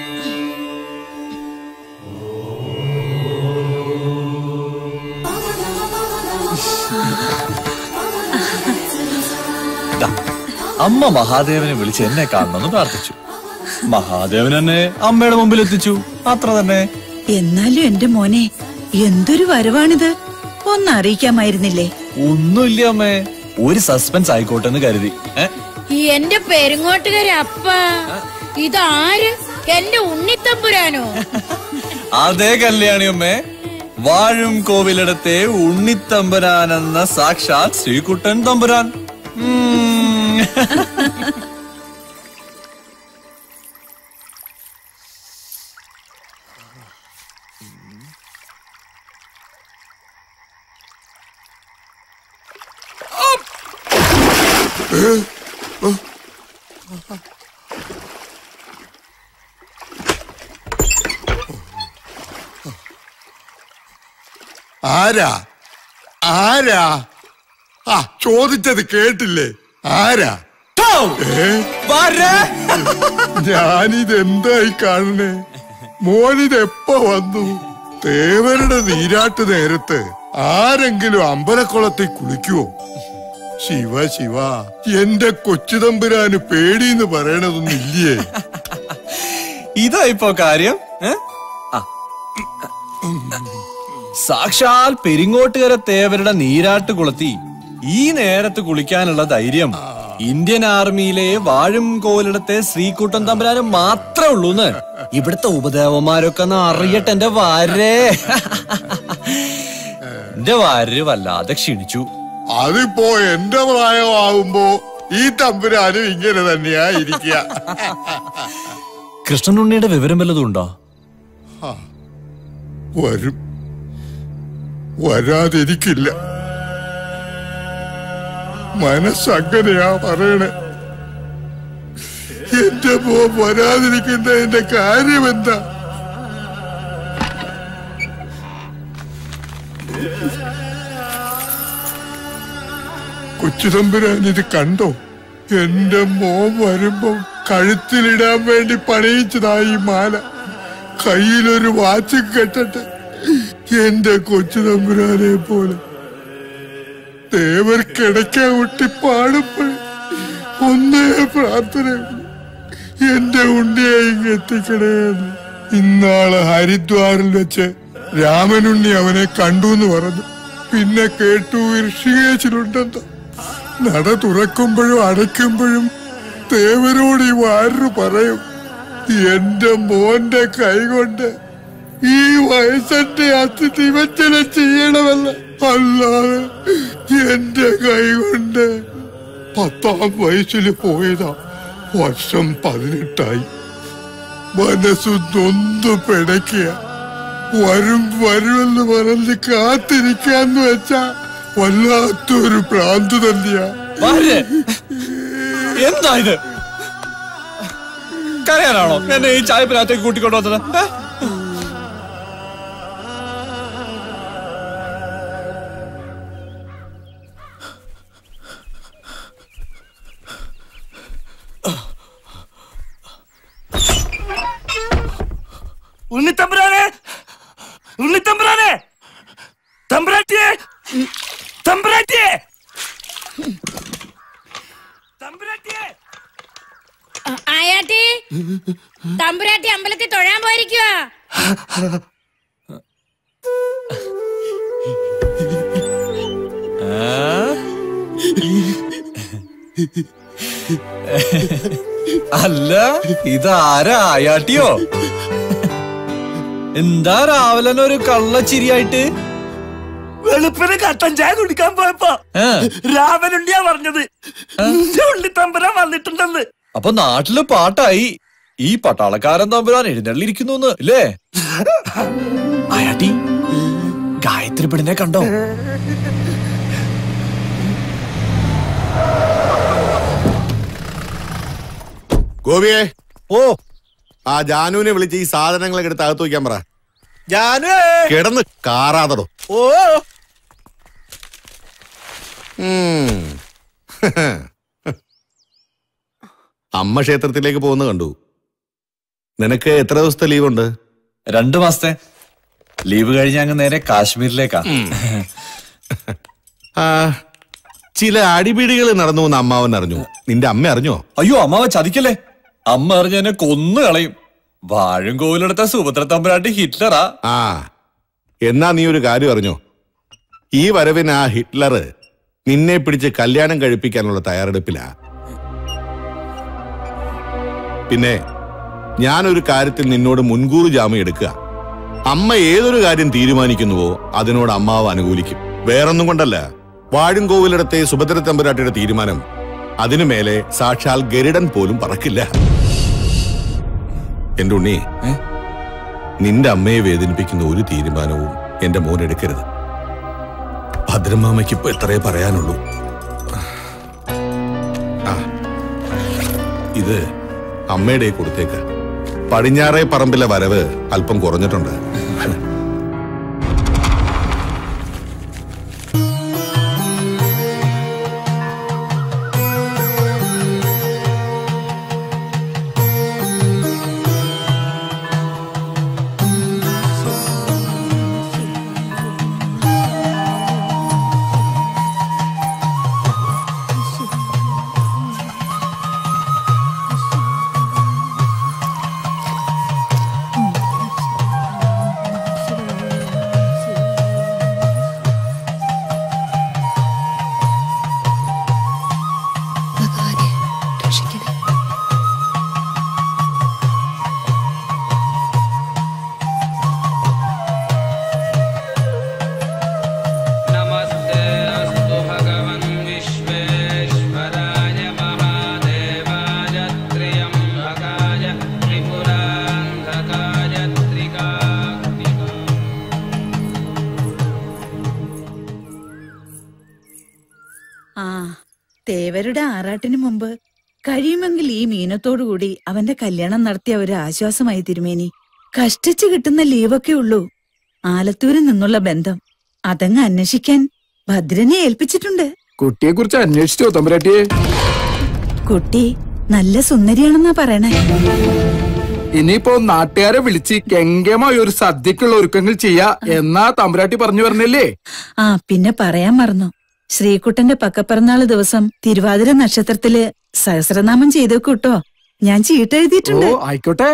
ദാ, അമ്മ മഹാദേവനെ വിളിച്ച് എന്നെ കാണണമെന്ന് പ്രാർത്ഥിച്ചു മഹാദേവൻ എന്നെ അമ്മയുടെ മുമ്പിൽ എത്തിച്ചു അത്ര തന്നെ എന്നാലും എന്റെ മോനെ എന്തൊരു വരവാണിത് ഒന്ന് അറിയിക്കാമായിരുന്നില്ലേ ഒന്നുമില്ല അമ്മേ ഒരു സസ്പെൻസ് ആയിക്കോട്ടെ എന്ന് കരുതി ഏ എന്റെ പെരുങ്ങോട്ടുകാര അപ്പ ഇതാര് എന്റെ ഉണ്ണിത്തമ്പുരാനോ അതേ കല്യാണി അമ്മേ വാഴും കോവിലിടത്തെ ഉണ്ണിത്തമ്പുരാനെന്ന സാക്ഷാത് ശ്രീകുട്ടൻ തമ്പുരാൻ ഉം. ആരാ ആരാ ആ ചോദിച്ചത് കേട്ടില്ലേ ആരാ ഏ? ഞാനിത് എന്തായി കാണണേ മോനിത് എപ്പോ വന്നു തേവരുടെ നീരാട്ട് നേരത്ത് ആരെങ്കിലും അമ്പലക്കുളത്തിൽ കുളിക്കുവോ ശിവ ശിവ എന്റെ കൊച്ചുതമ്പുരാന് പേടിന്ന് പറയണതൊന്നും ഇല്ലേ ഇതാ ഇപ്പോ കാര്യം ഏ? ആ. സാക്ഷാൽ പെരിങ്ങോട്ടുകര തേവരുടെ നീരാട്ട് കുളത്തി ഈ നേരത്ത് കുളിക്കാനുള്ള ധൈര്യം ഇന്ത്യൻ ആർമിയിലെ വാഴും കോലിടത്തെ ശ്രീകുട്ടൻ തമ്പുരാന് മാത്രമേ ഉള്ളൂന്ന് ഇവിടുത്തെ ഉപദേവന്മാരൊക്കെ ഒന്ന് അറിയട്ടെ എന്റെ വാരേ എന്റെ വാര് വല്ലാതെ ക്ഷീണിച്ചു അതിപ്പോ എന്റെ പ്രായമാവുമ്പോ ഈ തമ്പുരാനും ഇങ്ങനെ തന്നെയാ ഇരിക്കുക കൃഷ്ണനുണ്ണിയുടെ വിവരം വല്ലതും ഉണ്ടോ ആ, വരും വരാതിരിക്കില്ല മനസ്സങ്ങനെയാ പറയണേ എന്റെ പോ വരാതിരിക്കുന്നതിന്റെ കാര്യം എന്താ കൊച്ചുതമ്പുരാൻ ഇത് കണ്ടോ എന്റെ മോൻ വരുമ്പോ കഴുത്തിലിടാൻ വേണ്ടി പണിയിച്ചതായി മാല കയ്യിലൊരു വാച്ച് കെട്ടട്ടെ എന്റെ കൊച്ചുതമ്പുരാനെ പോലെ ദേവർ കിടക്കാൻ വിട്ടി പാടുമ്പോൾ ഒന്നേ പ്രാർത്ഥനയുള്ളൂ എന്റെ ഉണ്ണിയെ ഇങ്ങ് എത്തിക്കണേ എന്ന്. ഇന്നാള് ഹരിദ്വാറിൽ വെച്ച് രാമനുണ്ണി അവനെ കണ്ടു എന്ന് പറഞ്ഞു പിന്നെ കേട്ടു ഋഷികേശിലുണ്ടെന്ന് നട തുറക്കുമ്പോഴും അടയ്ക്കുമ്പോഴും ദേവരോട് ഈ വാരു പറയും എന്റെ മോന്റെ കൈകൊണ്ട് ഈ വയസ്സന്റെ അസ്ഥി നിമജ്ജനം ചെയ്യണമല്ല അല്ലാതെ എന്റെ കൈകൊണ്ട് പത്താം വയസ്സിൽ പോയതാ വർഷം പതിനെട്ടായി മനസ്സു നൊന്തു പിടയ്ക്കുക വരും വരുമെന്ന് പറഞ്ഞ് കാത്തിരിക്കാന്ന് വെച്ചാ വല്ലാത്തൊരു ഭ്രാന്ത് തന്നെയാ വാര്! എന്താ ഇത് കരയാനാണോ എന്നെ ഈ ചായപ്പിനകത്തേക്ക് കൂട്ടിക്കൊണ്ടു വന്നത് ഏ? ഉണ്ണിത്തമ്പുരാനെ ഉണ്ണിത്തമ്പുരാനെ തമ്പുരാറ്റിയെ തമ്പുരാറ്റിയെ ആയാട്ടി തമ്പുരാട്ടി അമ്പലത്തിൽ തൊഴാൻ പോയിരിക്കുക അല്ല ഇതാരാ ആയാട്ടിയോ എന്താ രാവിലെ തന്നെ ഒരു കള്ളച്ചിരിയായിട്ട് വെളുപ്പിന് കട്ടൻ ചായ കുടിക്കാൻ പോയപ്പോ ഏ? രാമനുണ്ണിയാ പറഞ്ഞത് എന്റെ ഉണ്ണിത്തമ്പുരാൻ വന്നിട്ടുണ്ടെന്ന് അപ്പൊ നാട്ടില് പാട്ടായി ഈ പട്ടാളക്കാരൻ തമ്പുരാൻ എഴുന്നള്ളിരിക്കുന്നു ഇല്ലേ ആയാട്ടി ഗായത്രി പെണ്ണിനെ കണ്ടോ ഗോപിയെ ഓ ആ ജാനുവിനെ വിളിച്ച് ഈ സാധനങ്ങളൊക്കെ എടുത്ത് അകത്ത് വയ്ക്കാൻ പറ ജാനു കിടന്ന് കാറാതടോ ഓ ഉം. അമ്മ ക്ഷേത്രത്തിലേക്ക് പോകുന്ന കണ്ടു നിനക്ക് എത്ര ദിവസത്തെ ലീവ് ഉണ്ട് രണ്ടു മാസത്തെ ലീവ് കഴിഞ്ഞ അങ്ങ് നേരെ കാശ്മീരിലേക്കാ ആ ചില അടിപിടികൾ നടന്നു എന്ന് അമ്മാവൻ അറിഞ്ഞു നിന്റെ അമ്മ അറിഞ്ഞോ അയ്യോ അമ്മാവ ചതിക്കല്ലേ അമ്മ അറിഞ്ഞ എന്നെ കൊന്നു കളയും വാഴും കോവിലെടുത്ത സുഭദ്ര തമ്പുരാട്ടി ഹിറ്റ്ലറാ ആ എന്നാ നീ ഒരു കാര്യം അറിഞ്ഞോ ഈ വരവിന് ആ ഹിറ്റ്ലർ നിന്നെ പിടിച്ച് കല്യാണം കഴിപ്പിക്കാനുള്ള തയ്യാറെടുപ്പിലാ പിന്നെ ഞാനൊരു കാര്യത്തിൽ നിന്നോട് മുൻകൂർ ജാമ്യം എടുക്കുക അമ്മ ഏതൊരു കാര്യം തീരുമാനിക്കുന്നുവോ അതിനോട് അമ്മാവ് അനുകൂലിക്കും വേറൊന്നും കൊണ്ടല്ല വാഴുംകോവിലിടത്തെ സുഭദ്ര തമ്പുരാട്ടിയുടെ തീരുമാനം അതിനു മേലെ സാക്ഷാൽ ഗരുഡൻ പോലും പറക്കില്ല എന്റെ ഉണ്ണി നിന്റെ അമ്മയെ വേദനിപ്പിക്കുന്ന ഒരു തീരുമാനവും എന്റെ മോൻ എടുക്കരുത് ഭദ്രമാമയ്ക്ക് ഇപ്പൊ എത്രയേ പറയാനുള്ളൂ ആ ഇത് അമ്മയുടെ കൊടുത്തേക്ക് പടിഞ്ഞാറേ പറമ്പിലെ വരവ് അല്പം കുറഞ്ഞിട്ടുണ്ട് തേവരുടെ ആറാട്ടിന് മുമ്പ് കഴിയുമെങ്കിൽ ഈ മീനത്തോടുകൂടി അവന്റെ കല്യാണം നടത്തിയ ഒരു ആശ്വാസമായി തിരുമേനി കഷ്ടിച്ച് കിട്ടുന്ന ലീവൊക്കെ ഉള്ളൂ ആലത്തൂരിൽ നിന്നുള്ള ബന്ധം അതങ്ങ് അന്വേഷിക്കാൻ ഭദ്രനെ ഏൽപ്പിച്ചിട്ടുണ്ട് കുട്ടിയെ കുറിച്ച് അന്വേഷിച്ചോ തമ്പുരാട്ടിയെ കുട്ടി നല്ല സുന്ദരിയാണെന്നാ പറയണേ ഇനിയിപ്പോ നാട്ടുകാരെ വിളിച്ച് കെങ്കമായി ഒരു സദ്യക്കുള്ള ഒരുക്കങ്ങൾ ചെയ്യാ എന്നാ തമ്പുരാട്ടി പറഞ്ഞു പറഞ്ഞല്ലേ ആ പിന്നെ പറയാൻ മറന്നു ശ്രീകുട്ടന്റെ പക്കപ്പിറന്നാള് ദിവസം തിരുവാതിര നക്ഷത്രത്തില് സഹസ്രനാമം ചെയ്തേക്കൂ കേട്ടോ ഞാൻ ഓ ചീട്ടെഴുതിയിട്ടുണ്ട് ആയിക്കോട്ടെ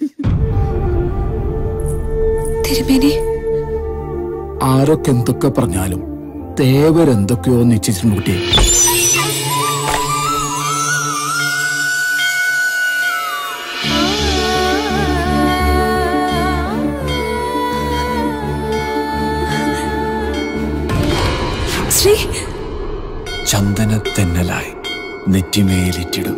തിരുമേനി ആരൊക്കെ എന്തൊക്കെ പറഞ്ഞാലും തേവരെന്തൊക്കെയോ നിശ്ചയിച്ചിട്ടുണ്ട് കുട്ടിയെ ശ്രീ ചന്ദന തെന്നലായി നെറ്റിമേലിറ്റിടും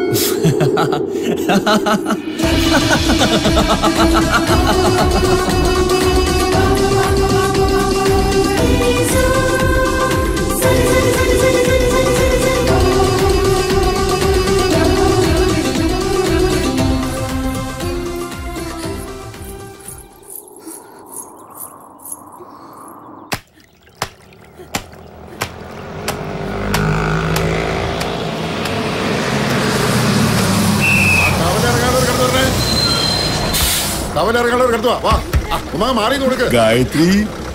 തവലിറങ്ങാളൂർ കിടത്തുവാ വാ ആ, ഉമ്മ മാറി കൊടുക്ക് ഗായത്രി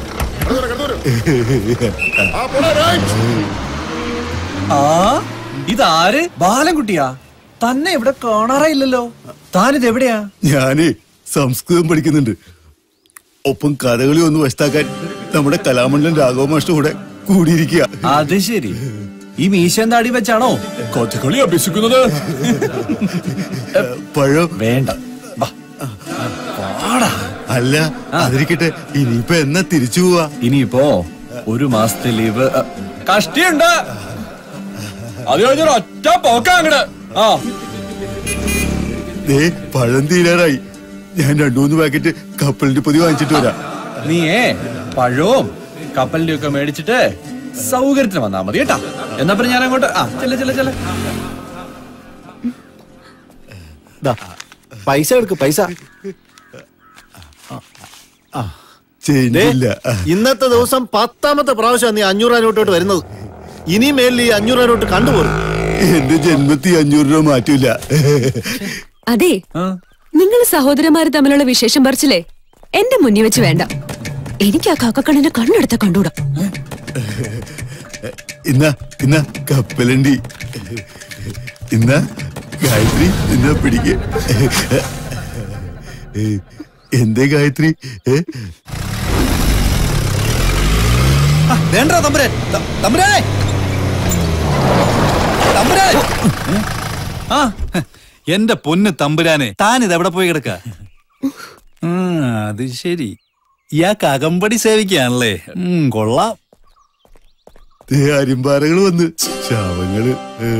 ആ പോടാ റൈറ്റ് ആ ഇതാര് ബാലൻകുട്ടിയാ തന്നെ ഇവിടെ കാണാറില്ലല്ലോ താനിത് എവിടെയാ ഞാനേ സംസ്കൃതം പഠിക്കുന്നുണ്ട് ഒപ്പം കഥകളി ഒന്ന് വശത്താക്കാൻ നമ്മുടെ കലാമണ്ഡലം രാഘവ മാഷ്ട കൂടെ കൂടിയിരിക്കുക അത് ശരി ഈ മീശൻ താടി വെച്ചാണോ കഥകളി അഭ്യസിക്കുന്നത് പഴം വേണ്ട അല്ല അതിരിക്കട്ടെ ഇനിയിപ്പോ എന്നാ തിരിച്ചു പോവാ ഇനിയിപ്പോ ഒരു മാസത്തെ ലീവ് അ, കഷ്ടിയുണ്ട് അത് കഴിഞ്ഞൊരു ഒറ്റ പോക്ക അങ്ങട് ആ ദേ പഴം തീരാറായി ഞാൻ രണ്ടു മൂന്ന് പാക്കറ്റ് കപ്പലിന്റെ പൊതി വാങ്ങിച്ചിട്ട് വരാം നീയേ പഴവും കപ്പലിന്റെ ഒക്കെ മേടിച്ചിട്ട് സൗകര്യത്തിന് വന്നാ മതി കേട്ടാ എന്നാ പിന്നെ ഞാൻ അങ്ങോട്ട് ആ ചെല്ല ചെല്ല ചെല്ല പൈസ എടുക്ക് പൈസ ചേഞ്ചില്ല ഇന്നത്തെ ദിവസം പത്താമത്തെ പ്രാവശ്യം നീ അഞ്ഞൂറ് നോട്ടോട്ട് വരുന്നത് ഇനി മേലിൽ ഈ അഞ്ഞൂറ് നോട്ട് കണ്ടുപോരും എന്റെ ജന്മത്തിൽ അഞ്ഞൂറ് രൂപ മാറ്റൂല അതെ നിങ്ങൾ സഹോദരന്മാര് തമ്മിലുള്ള വിശേഷം പറിച്ചില്ലേ എന്റെ മുന്നിൽ വെച്ച് വേണ്ട എനിക്ക് ആ കാക്കക്കണ്ണിന്റെ കണ്ണെടുത്ത കണ്ടൂടാ ഇന്ന ഇന്ന കപ്പലണ്ടി ഇന്ന ഗായത്രി ഇന്ന പിടിക്ക് എന്തേ ഗായത്രി ഏ? വേണ്ട തമ്പുരാൻ ത- തമ്പുരാനെ തമ്പുരാനെ ആ എന്റെ പൊന്ന് തമ്പുരാനെ താൻ ഇത് എവിടെ പോയി കിടക്ക അത് ശരി ഇയാൾക്ക് അകമ്പടി സേവിക്കാണല്ലേ ഉം, കൊള്ളാം ദേ അരിമ്പാറകൾ വന്ന് ശാവങ്ങള് ഏ.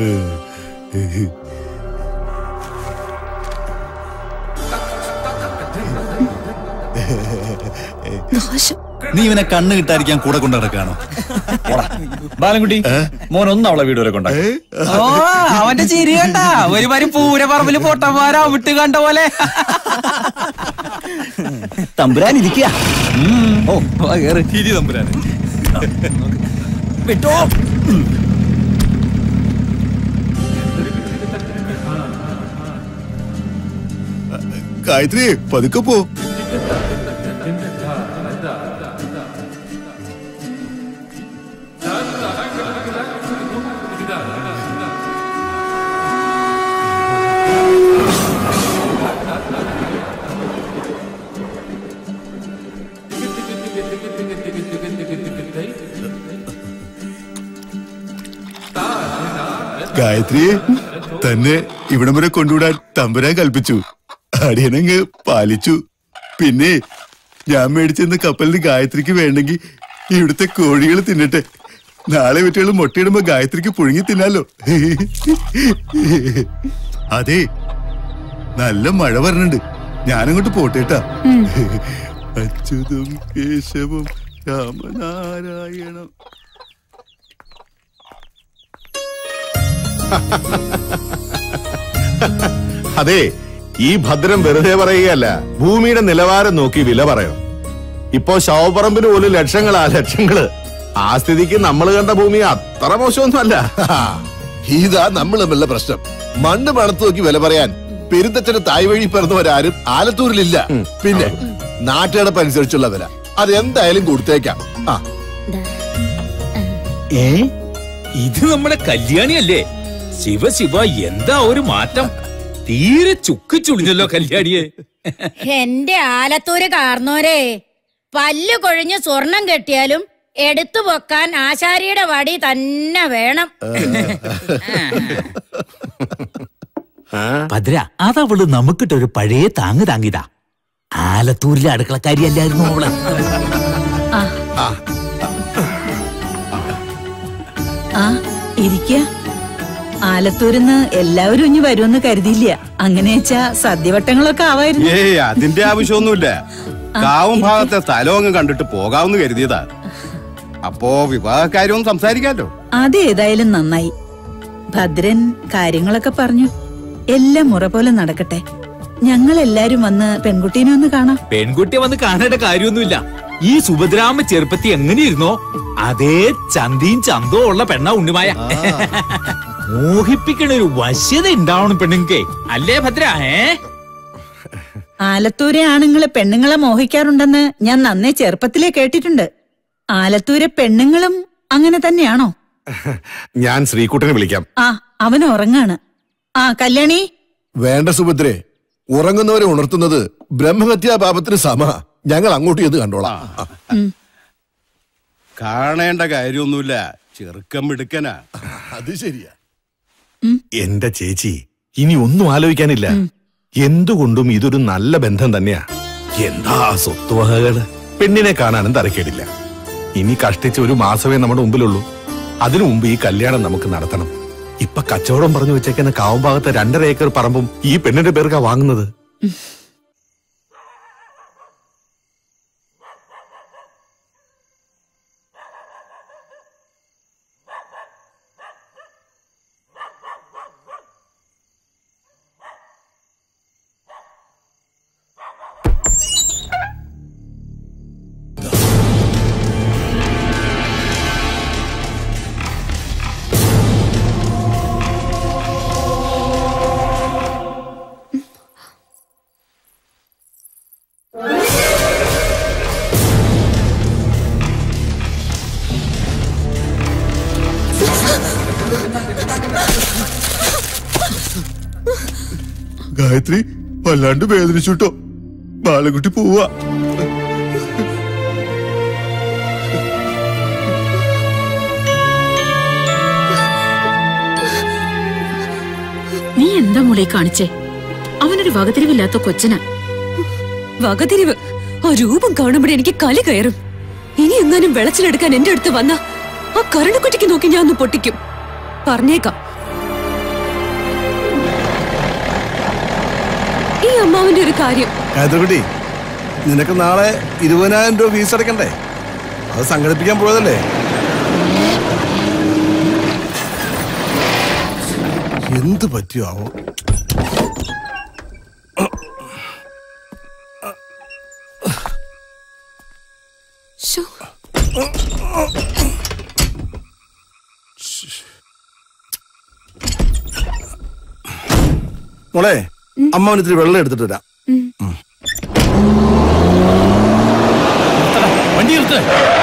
നീ ഇവനെ കണ്ണ് കിട്ടാതിരിക്കാൻ കൂടെ കൊണ്ടു നടക്കാണോ ബാലൻകുട്ടി മോൻ ഒന്ന് അവളെ വീട് വരെ കൊണ്ടാക്കി ഓ അവന്റെ ചിരി കണ്ട ഒരു മാതിരി പൂരപ്പറമ്പില് പൊട്ടന്മാരാ വിട്ട് കണ്ട പോലെ തമ്പുരാൻ ഇരിക്കുക ഓ കേറി ഇരി തമ്പുരാനെ വിട്ടോ ഗായത്രി പതുക്കെ പോ ഗായത്രി തന്നെ ഇവിടം വരെ കൊണ്ടുവിടാൻ തമ്പുരാൻ കൽപ്പിച്ചു അടിയനങ്ങ് പാലിച്ചു പിന്നെ ഞാൻ മേടിച്ചെന്ന കപ്പലിന് ഗായത്രിക്ക് വേണ്ടെങ്കിൽ ഇവിടുത്തെ കോഴികൾ തിന്നട്ടെ നാളെ വിറ്റുകൾ മുട്ടയിടുമ്പോ ഗായത്രിക്ക് പുഴുങ്ങി തിന്നാലോ അതെ നല്ല മഴ വരണുണ്ട് ഞാനങ്ങോട്ട് പോട്ടേട്ടാ അച്യുതം കേശവം രാമനാരായണം അതെ ഈ ഭദ്രം വെറുതെ പറയുകയല്ല ഭൂമിയുടെ നിലവാരം നോക്കി വില പറയണം ഇപ്പോ ശവപ്പറമ്പിന് പോലും ലക്ഷങ്ങളാ ലക്ഷങ്ങള് ആ സ്ഥിതിക്ക് നമ്മൾ കണ്ട ഭൂമി അത്ര മോശമൊന്നുമല്ല ഇതാ നമ്മൾ തമ്മിലുള്ള പ്രശ്നം മണ്ണ് പണത്ത് നോക്കി വില പറയാൻ പെരുന്തച്ഛന് തായ് വഴി പിറന്നവരാരും ആലത്തൂരിലില്ല പിന്നെ നാട്ടുകടപ്പ് അനുസരിച്ചുള്ള വില അത് എന്തായാലും കൊടുത്തേക്കാം ആ ഏ ഇത് നമ്മുടെ കല്യാണിയല്ലേ ശിവ ശിവ എന്താ ഒരു മാറ്റം തീരെ ചുക്ക് ചുളിഞ്ഞല്ലോ കല്യാണിയെ എന്റെ ആലത്തൂര് കാർന്നോരെ പല്ല് കൊഴിഞ്ഞ് സ്വർണം കെട്ടിയാലും എടുത്തു പൊക്കാൻ ആശാരിയുടെ വടി തന്നെ വേണം ഭദ്ര അതവള് നമുക്കിട്ടൊരു പഴയ താങ്ങ് താങ്ങിതാ ആലത്തൂരിലെ അടുക്കളക്കാരിയല്ലായിരുന്നു അവള് ആ ഇരിക്ക ആലത്തൂരിന്ന് എല്ലാവരും ഇനി വരുമെന്ന് കരുതിയില്ല അങ്ങനെ വെച്ചാ സദ്യവട്ടങ്ങളൊക്കെ ആവായിരുന്നു ഏയ് അതിന്റെ ആവശ്യമൊന്നുമില്ല കാവും ഭാഗത്തെ സ്ഥലവും കണ്ടിട്ട് പോകാമെന്ന് കരുതിയതാ അപ്പോ വിവാഹക്കാര്യവും സംസാരിക്കാലോ അത് ഏതായാലും നന്നായി ഭദ്രൻ കാര്യങ്ങളൊക്കെ പറഞ്ഞു എല്ലാം മുറ പോലെ നടക്കട്ടെ ഞങ്ങൾ എല്ലാരും വന്ന് പെൺകുട്ടീനെ ഒന്ന് കാണാം പെൺകുട്ടിയെ വന്ന് കാണേണ്ട കാര്യമൊന്നുമില്ല ഈ സുഭദ്രാമ ചെറുപ്പത്തി എങ്ങനെയിരുന്നോ അതേ ചന്തിയും ചന്തവും ഉള്ള പെണ്ണ ഉണ്ണിമായ മോഹിപ്പിക്കണ ഒരു വശ്യത ഉണ്ടാവണം പെണ്ണുങ്ങേ അല്ലേ ഭദ്ര ഏ ആലത്തൂരെ ആണുങ്ങള് പെണ്ണുങ്ങളെ മോഹിക്കാറുണ്ടെന്ന് ഞാൻ നന്നേ ചെറുപ്പത്തിലേ കേട്ടിട്ടുണ്ട് ആലത്തൂരെ പെണ്ണുങ്ങളും അങ്ങനെ തന്നെയാണോ ഞാൻ ശ്രീകുട്ടനെ വിളിക്കാം ആ അവൻ ഉറങ്ങാണ് ആ കല്യാണി വേണ്ട സുഭദ്രേ ഉറങ്ങുന്നവരെ ഉണർത്തുന്നത് ബ്രഹ്മഹത്യാ പാപത്തിന് സമ ഞങ്ങൾ അങ്ങോട്ട് ചെന്ന് കണ്ടോളാം കാണേണ്ട കാര്യമൊന്നുമില്ല ചെറുക്കം മിടുക്കനാ അത് ശരിയാ എന്റെ ചേച്ചി ഇനി ഒന്നും ആലോചിക്കാനില്ല എന്തുകൊണ്ടും ഇതൊരു നല്ല ബന്ധം തന്നെയാ എന്താ സ്വത്തുവകകള് പെണ്ണിനെ കാണാനും തരക്കേടില്ല ഇനി കഷ്ടിച്ച് ഒരു മാസമേ നമ്മുടെ മുമ്പിലുള്ളൂ അതിനു മുമ്പ് ഈ കല്യാണം നമുക്ക് നടത്തണം ഇപ്പൊ കച്ചവടം പറഞ്ഞു വെച്ചേക്കുന്ന കാവുംഭാഗത്തെ രണ്ടര ഏക്കർ പറമ്പും ഈ പെണ്ണിന്റെ പേർക്കാ വാങ്ങുന്നത് ഗായത്രി വല്ലാണ്ട് വേദനിച്ചുട്ടോ ബാലകുട്ടി പോവാ നീ എന്താ മോളെ കാണിച്ചേ അവനൊരു വകതിരിവില്ലാത്ത കൊച്ചനാ വകതിരിവ് ആ രൂപം കാണുമ്പോഴേ എനിക്ക് കലി കയറും ഇനി എങ്ങാനും വെളച്ചിലെടുക്കാൻ എന്റെ അടുത്ത് വന്ന ആ കരണക്കുറ്റിക്ക് നോക്കി ഞാൻ ഒന്ന് പൊട്ടിക്കും പറഞ്ഞേക്കാം ഈ അമ്മാവന്റെ ഒരു കാര്യം കായത്രിക്കുട്ടി നിനക്ക് നാളെ ഇരുപതിനായിരം രൂപ ഫീസ് അടക്കണ്ടേ അത് സംഘടിപ്പിക്കാൻ പോയതല്ലേ എന്ത് പറ്റിയോ ആവോ ശോ. മോളെ അമ്മാവൻ ഇത്തിരി വെള്ളം എടുത്തിട്ട് വരാം വണ്ടി നിർത്ത്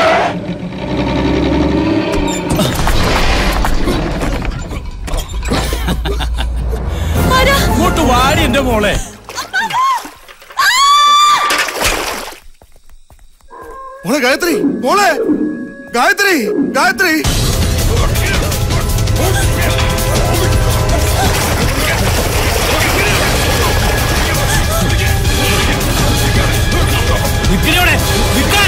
ഇങ്ങോട്ട് വാടി എന്റെ മോളെ മോളെ ഗായത്രി മോളെ ഗായത്രി ഗായത്രി നിക്കണോടെ നിക്കാൻ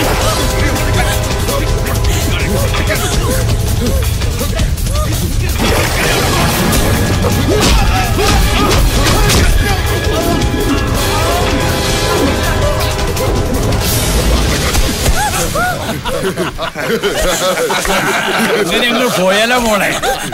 അങ്ങനെ അങ്ങ് പോയാലോ മോളെ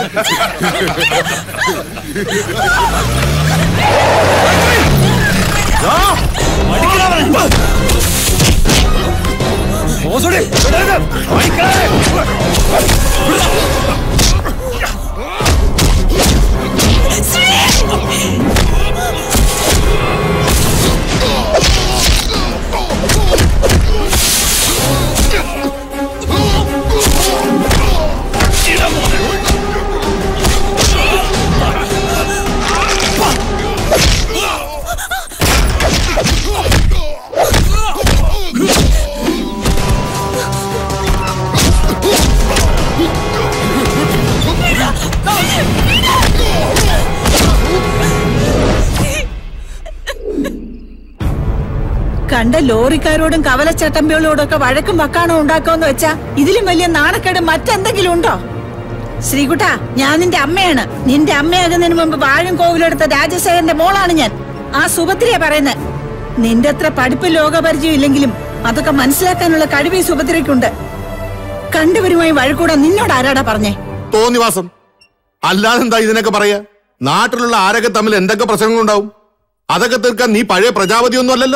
കണ്ട ലോറിക്കാരോടും കവലച്ചട്ടമ്പികളോടും ഒക്കെ വഴക്കും വക്കാണോ ഉണ്ടാക്കുമെന്ന് വെച്ചാ ഇതിലും വലിയ നാണക്കേട് മറ്റെന്തെങ്കിലും ഉണ്ടോ ശ്രീകുട്ട ഞാൻ നിന്റെ അമ്മയാണ് നിന്റെ അമ്മയാകുന്നതിന് മുമ്പ് വാഴും കോവിലെടുത്ത രാജശേഖരന്റെ മോളാണ് ഞാൻ ആ സുഭദ്രയെ പറയുന്നത് നിന്റെ അത്ര പഠിപ്പ് ലോകപരിചയം ഇല്ലെങ്കിലും അതൊക്കെ മനസ്സിലാക്കാനുള്ള കഴിവ് ഈ സുഭദ്രയ്ക്കുണ്ട് കണ്ടവരുമായി വഴക്കൂടാൻ നിന്നോട് ആരാടാ പറഞ്ഞേ തോന്നിവാസം അല്ലാതെ എന്താ ഇതിനൊക്കെ പറയാ നാട്ടിലുള്ള ആരൊക്കെ തമ്മിൽ എന്തൊക്കെ പ്രശ്നങ്ങളുണ്ടാവും അതൊക്കെ തീർക്കാൻ നീ പഴയ പ്രജാപതി ഒന്നും അല്ലല്ലോ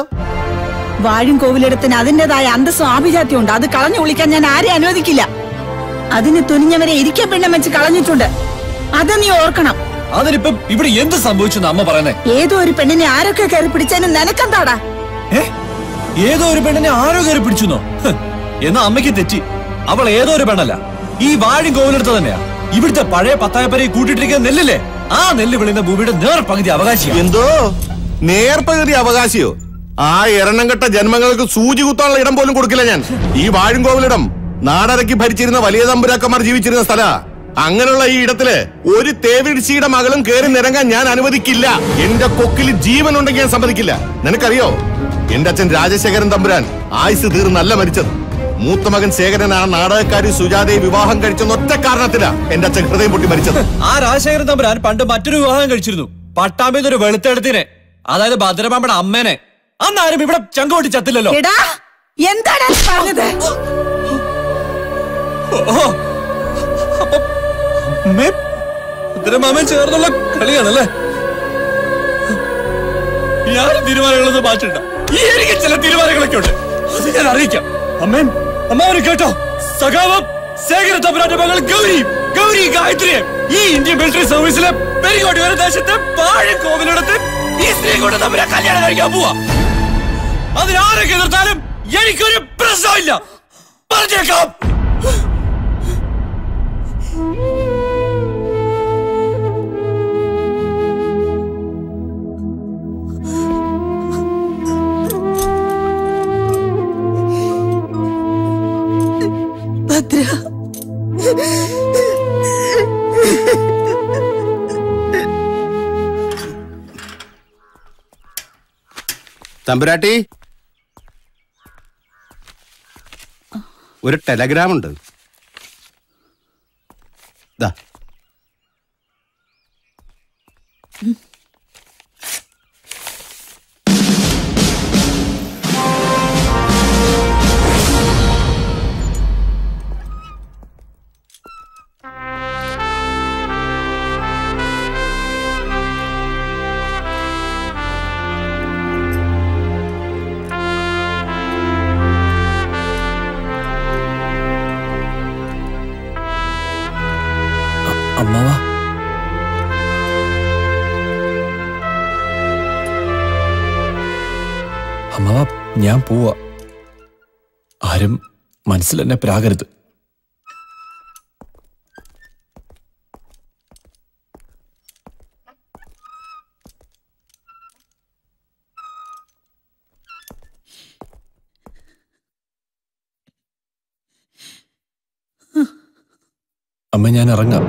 വാഴും കോവിലെടുത്തിന് അതിന്റേതായ അന്തസ്സും ആഭിജാത്യം ഉണ്ട് അത് കളഞ്ഞു വിളിക്കാൻ ഞാൻ ആരെ അനുവദിക്കില്ല അതിന് തുനിഞ്ഞവരെ ഇരിക്കാൻ പെണ്ണം വെച്ച് കളഞ്ഞിട്ടുണ്ട് അത് നീ ഓർക്കണം അതിനിപ്പം ഇവിടെ എന്ത് സംഭവിച്ചു അമ്മ പറയുന്നേ ഏതോ ഒരു പെണ്ണിനെ ആരൊക്കെ കയറി പിടിച്ചതിന് നിനക്കെന്താടാ ഏ ഏതോ ഒരു പെണ്ണിനെ ആരോ കയറി പിടിച്ചുന്നോ ഹ്, എന്നാ അമ്മയ്ക്ക് തെറ്റി അവൾ ഏതോ ഒരു പെണ്ണല്ല ഈ വാഴും കോവിലെടുത്ത് തന്നെയാ ഇവിടുത്തെ പഴയ പത്തായപ്പരയെ കൂട്ടിട്ടിരിക്കുന്ന നെല്ലില്ലേ ആ നെല്ല് വിളിയുന്ന ഭൂമിയുടെ നേർ പകുതി അവകാശിയാണ് എന്തോ നേർപ്പകുതി അവകാശിയോ ആ എണ്ണം കെട്ട ജന്മങ്ങൾക്ക് സൂചി കുത്താനുള്ള ഇടം പോലും കൊടുക്കില്ല ഞാൻ ഈ വാഴുംകോവിലിടം നാടരക്കി ഭരിച്ചിരുന്ന വലിയ തമ്പുരാക്കന്മാർ ജീവിച്ചിരുന്ന സ്ഥല അങ്ങനെയുള്ള ഈ ഇടത്തില് ഒരു തേവിടിച്ചിയുടെ മകളും കയറി നിരങ്ങാൻ ഞാൻ അനുവദിക്കില്ല എന്റെ കൊക്കിൽ ജീവൻ ഉണ്ടെങ്കിൽ ഞാൻ സമ്മതിക്കില്ല നിനക്കറിയോ എന്റെ അച്ഛൻ രാജശേഖരൻ തമ്പുരാൻ ആയുസ് തീർന്നല്ല മരിച്ചത് മൂത്ത മകൻ ശേഖരൻ ആ നാടകക്കാരി സുജാതയെ വിവാഹം കഴിച്ചെന്ന ഒറ്റ കാരണത്തിലാ എന്റെ അച്ഛൻ ഹൃദയം പൊട്ടി മരിച്ചത് ആ രാജശേഖരൻ തമ്പുരാൻ പണ്ട് മറ്റൊരു വിവാഹം കഴിച്ചിരുന്നു പട്ടാമ്പിന്ന് ഒരു വെളുത്തെടുത്തിനെ അതായത് ഭദ്രമാമ്പയുടെ അമ്മേനെ അന്നാരും ഇവിടെ ചങ്കോട്ടി ചത്തില്ലല്ലോ എടാ എന്താണ് പറഞ്ഞത് ഓ, അപ്പൊ അമ്മേ ഭദ്രമാമൻ ചേർന്നുള്ള കളിയാണല്ലേ ഞാൻ തീരുമാനങ്ങളൊന്നും മാറ്റണ്ട ഈ എനിക്ക് ചില തീരുമാനങ്ങളൊക്കെ ഉണ്ട് അത് ഞാൻ അറിയിക്കാം അമ്മേ അമ്മാവന് കേട്ടോ സഖാവം ശേഖര തമ്പുരാന്റെ മകൾ ഗൗരി ഗൗരി ഗായത്രിയെ ഈ ഇന്ത്യൻ മിലിറ്ററി സർവീസിലെ പെരിങ്ങോട്ട് വരെ ദേശത്തെ പാഴക്കോവിലെടുത്ത് ഈ സ്ത്രീ കൊണ്ട് തമ്മിലെ കല്യാണം കഴിക്കാൻ പോവാ അതിനാരൊക്കെ എതിർത്താലും എനിക്കൊരു പ്രശ്നമില്ല പറഞ്ഞേക്കാം ഭദ്ര തമ്പുരാട്ടി ഒരു ടെലഗ്രാം ഉണ്ട് ദാ അമ്മാവാ അമ്മാവ ഞാൻ പോവാ ആരും മനസ്സിൽ എന്നെ പ്രാകരുത് അമ്മ ഞാൻ ഇറങ്ങാം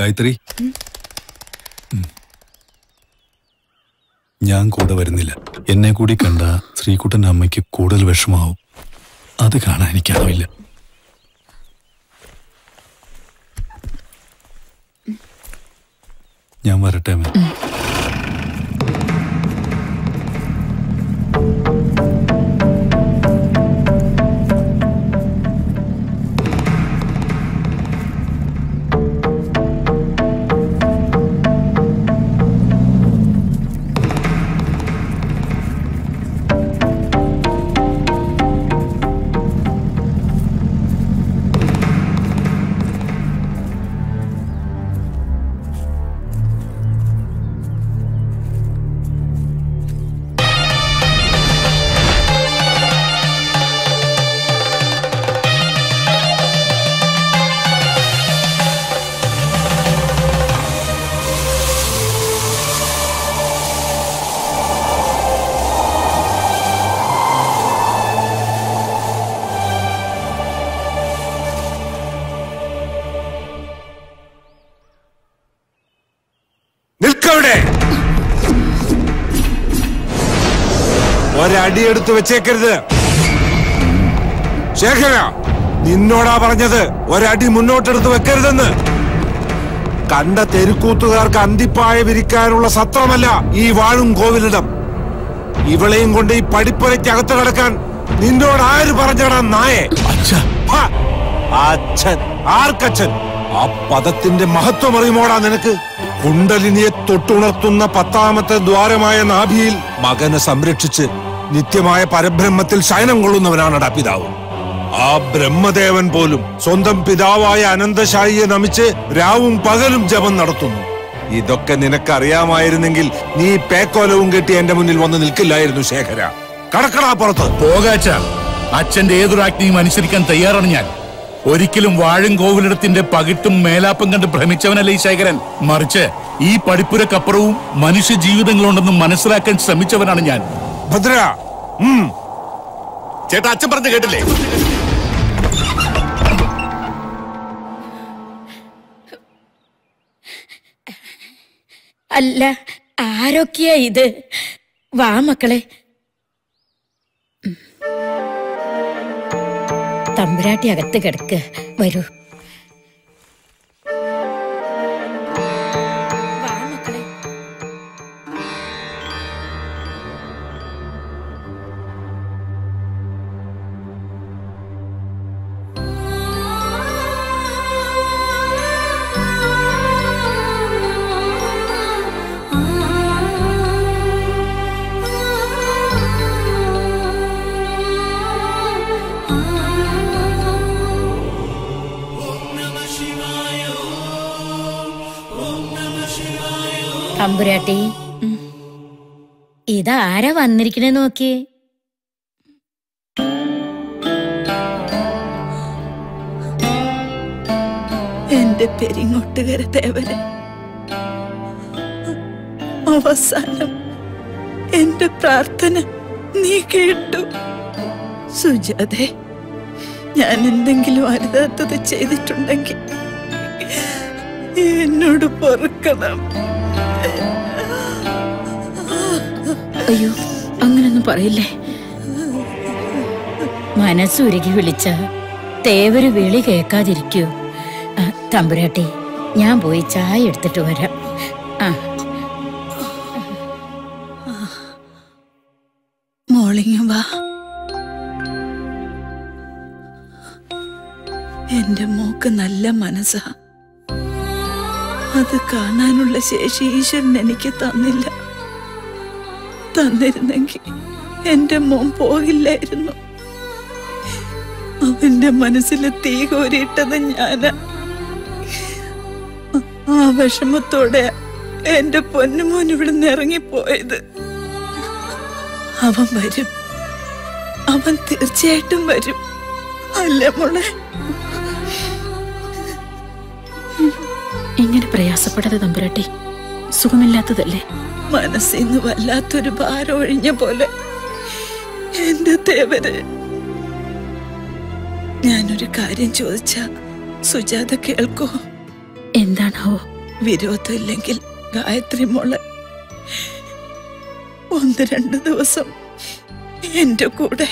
ഗായത്രി ഉം. ഞാൻ കൂടെ വരുന്നില്ല എന്നെ കൂടി കണ്ട ശ്രീകുട്ടന്റെ അമ്മയ്ക്ക് കൂടുതൽ വിഷമാവും അത് കാണാൻ എനിക്കാവില്ല ഞാൻ വരട്ടെ അമ്മേ നിൽക്കവിടെ ഒരടി എടുത്ത് വെച്ചേക്കരുത് ശേഖര നിന്നോടാ പറഞ്ഞത് ഒരടി മുന്നോട്ടെടുത്ത് വെക്കരുതെന്ന് കണ്ട തെരുക്കൂത്തുകാർക്ക് അന്തിപ്പായ വിരിക്കാനുള്ള സത്രമല്ല ഈ വാഴും കോവിലിടം ഇവളെയും കൊണ്ട് ഈ പടിപ്പുരയ്ക്കകത്ത് കിടക്കാൻ നിന്നോട് ആര് പറഞ്ഞടാ നായെ ഹ! അച്ഛൻ ആർക്കച്ഛൻ ആ പദത്തിന്റെ മഹത്വം അറിയുമോടാ നിനക്ക് കുണ്ടലിനിയെ തൊട്ടുണർത്തുന്ന പത്താമത്തെ ദ്വാരമായ നാഭിയിൽ മകനെ സംരക്ഷിച്ച് നിത്യമായ പരബ്രഹ്മത്തിൽ ശയനം കൊള്ളുന്നവനാണടാ പിതാവ് ആ ബ്രഹ്മദേവൻ പോലും സ്വന്തം പിതാവായ അനന്തശായിയെ നമിച്ച് രാവും പകലും ജപം നടത്തുന്നു ഇതൊക്കെ നിനക്കറിയാമായിരുന്നെങ്കിൽ നീ പേക്കോലവും കെട്ടി എന്റെ മുന്നിൽ വന്ന് നിൽക്കില്ലായിരുന്നു ശേഖര കടക്കടാ പുറത്ത് പോകാച്ച അച്ഛന്റെ ഏതൊരു ആജ്ഞയും അനുസരിക്കാൻ തയ്യാറാണ് ഞാൻ ഒരിക്കലും വാഴും കോവിലിടത്തിന്റെ പകിട്ടും മേലാപ്പും കണ്ട് ഭ്രമിച്ചവനല്ല ഈ ശേഖരൻ മറിച്ച് ഈ പഠിപ്പുരക്കപ്പുറവും മനുഷ്യ ജീവിതങ്ങളുണ്ടെന്ന് മനസ്സിലാക്കാൻ ശ്രമിച്ചവനാണ് ഞാൻ ഭദ്ര ചേട്ടാ അച്ഛൻ പറഞ്ഞു കേട്ടില്ലേ അല്ല ആരൊക്കെയാ ഇത് വാ മക്കളെ ഉം. തമ്പുരാട്ടി അകത്ത് കിടക്ക് വരൂ വാ മക്കളെ തമ്പുരാട്ടി ഇതാരാ വന്നിരിക്കണേ നോക്കിയേ എന്റെ പെരിങ്ങോട്ടുകര തേവരെ അവസാനം എന്റെ പ്രാർത്ഥന നീ കേട്ടു സുജാതെ ഞാൻ എന്തെങ്കിലും അരുതാത്തത് ചെയ്തിട്ടുണ്ടെങ്കിൽ എന്നോട് പൊറുക്കണം അയ്യോ അങ്ങനൊന്നും പറയില്ലേ മനസ്സുരുകി വിളിച്ച തേവര് വിളി കേൾക്കാതിരിക്കൂ ആ, തമ്പുരാട്ടി ഞാൻ പോയി ചായ എടുത്തിട്ട് വരാം ആ മോളിങ്ങ വാ എന്റെ മോക്ക് നല്ല മനസ്സാ അത് കാണാനുള്ള ശേഷി ഈശ്വരൻ എനിക്ക് തന്നില്ല തന്നിരുന്നെങ്കിൽ എന്റെ മോൻ പോകില്ലായിരുന്നു അവന്റെ മനസ്സിൽ തീ കോരിയിട്ടത് ഞാനാ ആ വിഷമത്തോടെ എന്റെ പൊന്നുമോൻ ഇവിടുന്ന് ഇറങ്ങിപ്പോയത് അവൻ വരും അവൻ തീർച്ചയായിട്ടും വരും അല്ലേ മോളെ ഇങ്ങനെ പ്രയാസപ്പെടാതെ തമ്പുരാട്ടി സുഖമില്ലാത്തതല്ലേ മനസ്സിന്ന് വല്ലാത്തൊരു ഭാരം ഒഴിഞ്ഞ പോലെ എന്റെ തേവര് ഞാനൊരു കാര്യം ചോദിച്ച സുജാത കേൾക്കോ എന്താണാവോ വിരോധമില്ലെങ്കിൽ ഗായത്രി മോള് ഒന്ന് രണ്ട് ദിവസം എന്റെ കൂടെ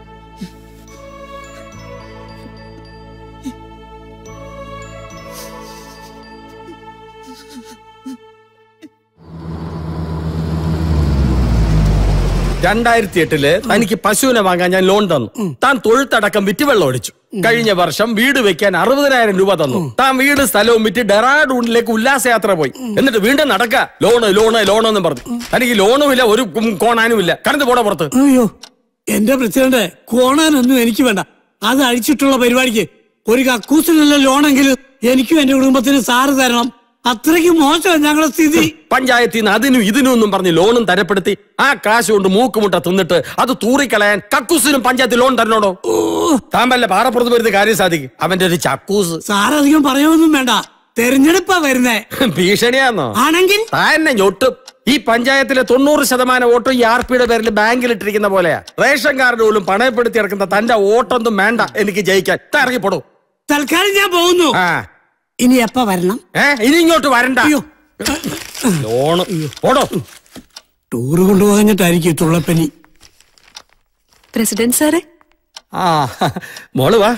രണ്ടായിരത്തി എട്ടില് തനിക്ക് പശുവിനെ വാങ്ങാൻ ഞാൻ ലോൺ തന്നു താൻ തൊഴുത്തടക്കം വിറ്റ് വെള്ളം ഒടിച്ചു കഴിഞ്ഞ വർഷം വീട് വെക്കാൻ അറുപതിനായിരം രൂപ തന്നു താൻ വീട് സ്ഥലവും വിറ്റ് ഡെറാഡൂണിലേക്ക് ഉല്ലാസയാത്ര പോയി എന്നിട്ട് വീണ്ടും നടക്ക ലോണ് ലോണ് ലോൺ എന്ന് പറഞ്ഞു തനിക്ക് ലോണും ഇല്ല ഒരു കും- കോണാനും ഇല്ല കടന്നു പോണ പുറത്ത് അയ്യോ എന്റെ പ്രസിഡന്റ് കോണാനൊന്നും എനിക്ക് വേണ്ട അത് അഴിച്ചിട്ടുള്ള പരിപാടിക്ക് ഒരു കക്കൂസിനുള്ള ലോണെങ്കിലും എനിക്കും എന്റെ കുടുംബത്തിന് സാറ് തരണം അത്രയ്ക്ക് മോശം ഞങ്ങളുടെ സ്ഥിതി പഞ്ചായത്തിൽ നിന്ന് അതിനും ഇതിനും ഒന്നും പറഞ്ഞ് ലോണും തരപ്പെടുത്തി ആ കാശ് കൊണ്ട് മൂക്കുമുട്ട തിന്നിട്ട് അത് തൂറിക്കളയാൻ കക്കൂസിനും പഞ്ചായത്ത് ലോൺ തരണോടോ താൻ വല്ല പാറപ്പുറത്ത് വരുന്ന കാര്യം സാധിക്കും അവന്റെ ഒരു ചക്കൂസ് സാറധികം പറയൊന്നും വേണ്ട തെരഞ്ഞെടുപ്പാ വരുന്നേ ഭീഷണിയാന്നോ ആണെങ്കിൽ താന്നെ ഞൊട്ടും ഈ പഞ്ചായത്തിലെ തൊണ്ണൂറ് ശതമാനം വോട്ടും ഈ ആർ പിയുടെ പേരിൽ ബാങ്കിൽ ഇട്ടിരിക്കുന്ന പോലെയാ റേഷൻ കാർഡ് പോലും പണയപ്പെടുത്തി ഇറക്കുന്ന തന്റെ വോട്ടൊന്നും വേണ്ട എനിക്ക് ജയിക്കാൻ താൻ ഇറങ്ങിപ്പോടൂ തൽക്കാലം ഞാൻ പോകുന്നു ഇനി എപ്പ വരണം ഏ ഇനി ഇങ്ങോട്ട് വരണ്ട ലോണ് പോടോ ടൂറ് കൊണ്ടുപോകാഞ്ഞിട്ടായിരിക്കും ഈ തുള്ളപ്പനി പ്രസിഡന്റ് സാറേ ആ മോള് വാ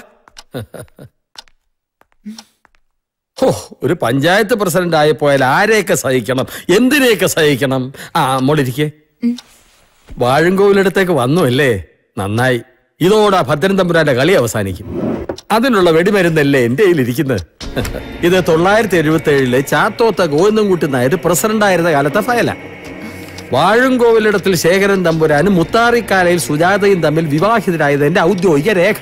ഹോ ഒരു പഞ്ചായത്ത് പ്രസിഡന്റ് ആയിപ്പോയാൽ ആരെയൊക്കെ സഹിക്കണം എന്തിനെയൊക്കെ സഹിക്കണം ആ മോളിരിക്കേ വാഴങ്കോവിലടുത്തേക്ക് വന്നു അല്ലേ നന്നായി ഇതോടെ ഭദ്രൻ തമ്പുരാന്റെ കളി അവസാനിക്കും അതിനുള്ള വെടിമരുന്നല്ലേ എന്റെ കയ്യിലിരിക്കുന്നത് ഇത് തൊള്ളായിരത്തി എഴുപത്തി ഏഴില് ചാത്തോത്ത ഗോവിന്ദൻകുട്ടി നായർ പ്രസിഡന്റ് ആയിരുന്ന കാലത്തെ ഫയല വാഴുംകോവിലിടത്തിൽ ശേഖരൻ തമ്പുരാനും മുത്താറിക്കാലയിൽ സുജാതയും തമ്മിൽ വിവാഹിതരായതിന്റെ ഔദ്യോഗിക രേഖ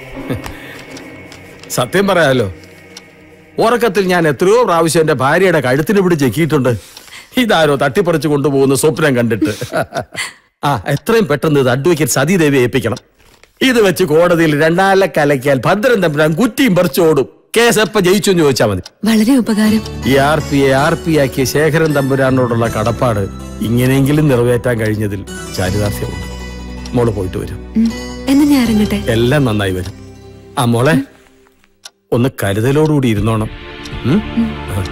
സത്യം പറയാലോ ഉറക്കത്തിൽ ഞാൻ എത്രയോ പ്രാവശ്യം എന്റെ ഭാര്യയുടെ കഴുത്തിന് പിടിച്ച് ചെക്കിയിട്ടുണ്ട് ഇതാരോ തട്ടിപ്പറിച്ചു കൊണ്ടുപോകുന്ന സ്വപ്നം കണ്ടിട്ട് ആ എത്രയും പെട്ടെന്ന് ഇത് അഡ്വക്കേറ്റ് സതീദേവി ഏൽപ്പിക്കണം ഇത് വെച്ച് കോടതിയിൽ രണ്ടാല കലക്കിയാൽ ഭദ്രൻ തമ്പുരാൻ കുറ്റിയും പറിച്ചോടും കേസ് എപ്പ ജയിച്ചു എന്ന് ചോദിച്ചാൽ മതി വളരെ ഉപകാരം ഈ R P A R P ആക്കിയ ശേഖരൻ തമ്പുരാനോടുള്ള കടപ്പാട് ഇങ്ങനെയെങ്കിലും നിറവേറ്റാൻ കഴിഞ്ഞതിൽ ചാരിതാർത്ഥ്യമുണ്ട് മോള് പോയിട്ട് വരും എന്ന് ഞാൻ ഇറങ്ങട്ടെ എല്ലാം നന്നായി വരും ആ മോളെ ഒന്ന് കരുതലോടുകൂടി ഇരുന്നോണം ഉം? ആ.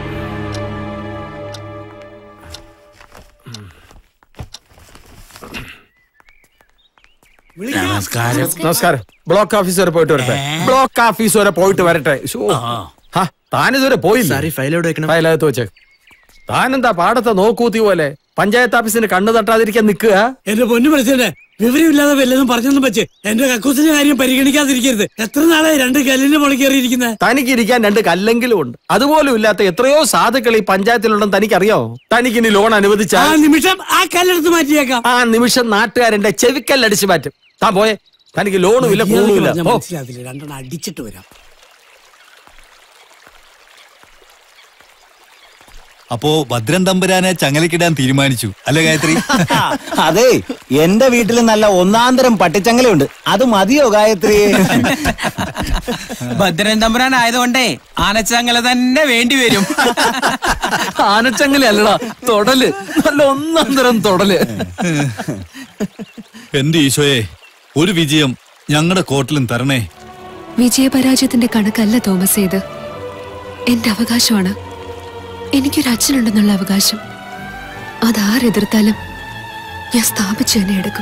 നമസ്കാരം നമസ്കാരം ബ്ലോക്ക് ഓഫീസ് വരെ പോയിട്ട് വരട്ടെ ബ്ലോക്ക് ഓഫീസ് വരെ പോയിട്ട് വരട്ടെ ശോ. ഹാ, താനിതുവരെ പോയില്ല ഫയലകത്ത് വെച്ചേ താനെന്താ പാടത്തെ നോക്കൂത്തി പോലെ പഞ്ചായത്ത് ഓഫീസിന് കണ്ണു തട്ടാതിരിക്കാൻ നിൽക്കുക എന്റെ പൊന്നു പ്രസിഡന്റ് വിവരമില്ലാതെ വല്ലതും പറഞ്ഞൊന്നും വെച്ച് എന്റെ കക്കൂസിന്റെ കാര്യം പരിഗണിക്കാതിരിക്കരുത് എത്ര നാളായി രണ്ട് കല്ലിന്റെ മുകളിൽ കയറിയിരിക്കുന്നത് തനിക്ക് ഇരിക്കാൻ രണ്ട് കല്ലെങ്കിലും ഉണ്ട് അതുപോലും ഇല്ലാത്ത എത്രയോ സാധുക്കൾ ഈ പഞ്ചായത്തിലുണ്ടെന്ന് തനിക്കറിയോ തനിക്ക് ഇനി ലോൺ ആ അനുവദിച്ചാൽ നിമിഷം ആ കല്ലെടുത്ത് മാറ്റിയേക്കാം ആ നിമിഷം നാട്ടുകാരന്റെ ചെവിക്കല്ലടിച്ച് മാറ്റും താൻ പോയെ തനിക്ക് ലോണും ഇല്ല മര്യാദയ്ക്ക് കൂണും ഇല്ല പറഞ്ഞാൽ പോ. മനസ്സിലാവില്ല രണ്ടെണ്ണം അടിച്ചിട്ട് വരാം അപ്പോ ഭദ്രൻ തമ്പുരാനെ ചങ്ങലക്കിടാൻ തീരുമാനിച്ചു അല്ലേ ഗായത്രി അതെ എന്റെ വീട്ടിൽ നല്ല ഒന്നാന്തരം പട്ടിച്ചങ്ങലുണ്ട് അത് മതിയോ ഗായത്രി ഭദ്രൻ തമ്പുരാൻ ആയതുകൊണ്ടേ ആനച്ചങ്ങല തന്നെ വേണ്ടി വരും ആനച്ചങ്ങല അല്ലടാ തൊടല് നല്ല ഒന്നാം തരം തൊടല് എന്റെ ഈശോയെ ഒരു വിജയം ഞങ്ങളുടെ കോർട്ടിലും തരണേ വിജയപരാജയത്തിന്റെ കണക്കല്ല തോമസ് ഇത് എന്റെ അവകാശമാണ് എനിക്കൊരു അച്ഛനുണ്ടെന്നുള്ള അവകാശം അതാരെതിർത്താലും ഞാൻ സ്ഥാപിച്ചു തന്നെ എടുക്കും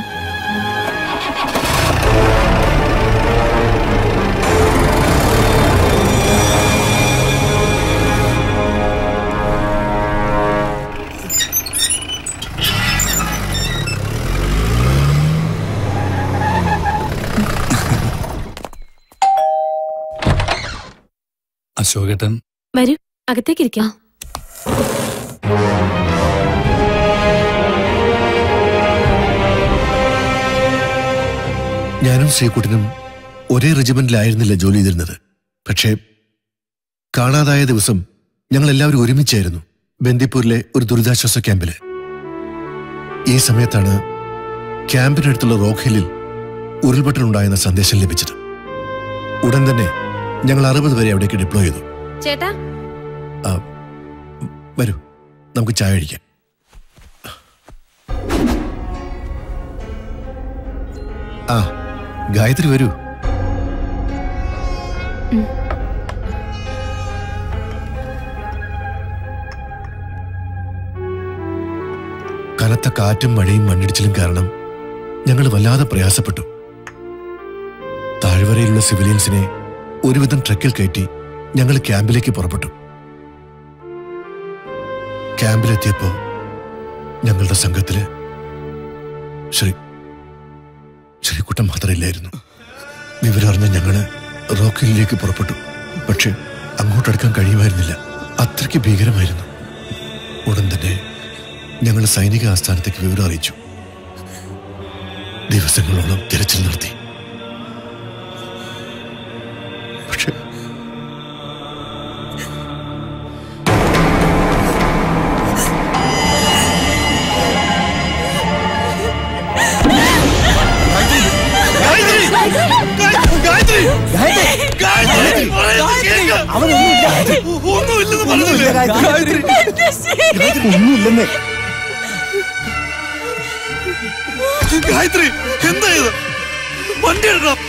അശോകേട്ടൻ വരൂ അകത്തേക്കിരിക്കാം ഞാനും ശ്രീകുട്ടനും ഒരേ റെജിമെന്റിലായിരുന്നില്ല ജോലി ചെയ്തിരുന്നത് പക്ഷേ കാണാതായ ദിവസം ഞങ്ങൾ എല്ലാവരും ഒരുമിച്ചായിരുന്നു ബന്ദിപ്പൂരിലെ ഒരു ദുരിതാശ്വാസ ക്യാമ്പില് ഈ സമയത്താണ് ക്യാമ്പിനടുത്തുള്ള റോക്ക് ഹില്ലിൽ ഉരുൾപൊട്ടലുണ്ടായെന്ന സന്ദേശം ലഭിച്ചത് ഉടൻ തന്നെ ഞങ്ങൾ അറുപത് വരെ അവിടേക്ക് ഡിപ്ലോയ് ചെയ്തു ചേട്ടാ ആ, വരൂ നമുക്ക് ചായ കഴിക്കാം ആ ഗായത്രി വരൂ കനത്ത കാറ്റും മഴയും മണ്ണിടിച്ചിലും കാരണം ഞങ്ങൾ വല്ലാതെ പ്രയാസപ്പെട്ടു താഴ്വരയിലുള്ള സിവിലിയൻസിനെ ഒരുവിധം ട്രക്കിൽ കയറ്റി ഞങ്ങൾ ക്യാമ്പിലേക്ക് പുറപ്പെട്ടു ക്യാമ്പിലെത്തിയപ്പോ ഞങ്ങളുടെ സംഘത്തില് ശ്രീ ശ്രീകുട്ടം മാത്രമില്ലായിരുന്നു വിവരമറിഞ്ഞ ഞങ്ങള് റോക്കിലേക്ക് പുറപ്പെട്ടു പക്ഷെ അങ്ങോട്ടടുക്കാൻ കഴിയുമായിരുന്നില്ല അത്രയ്ക്ക് ഭീകരമായിരുന്നു ഉടൻ തന്നെ ഞങ്ങൾ സൈനിക ആസ്ഥാനത്തേക്ക് വിവരം അറിയിച്ചു ദിവസങ്ങളോളം തിരച്ചിൽ നടത്തി പക്ഷെ ഒന്നുമില്ലെന്നേ ഗായത്രി എന്താ ഇത് വണ്ടി എടുക്കണം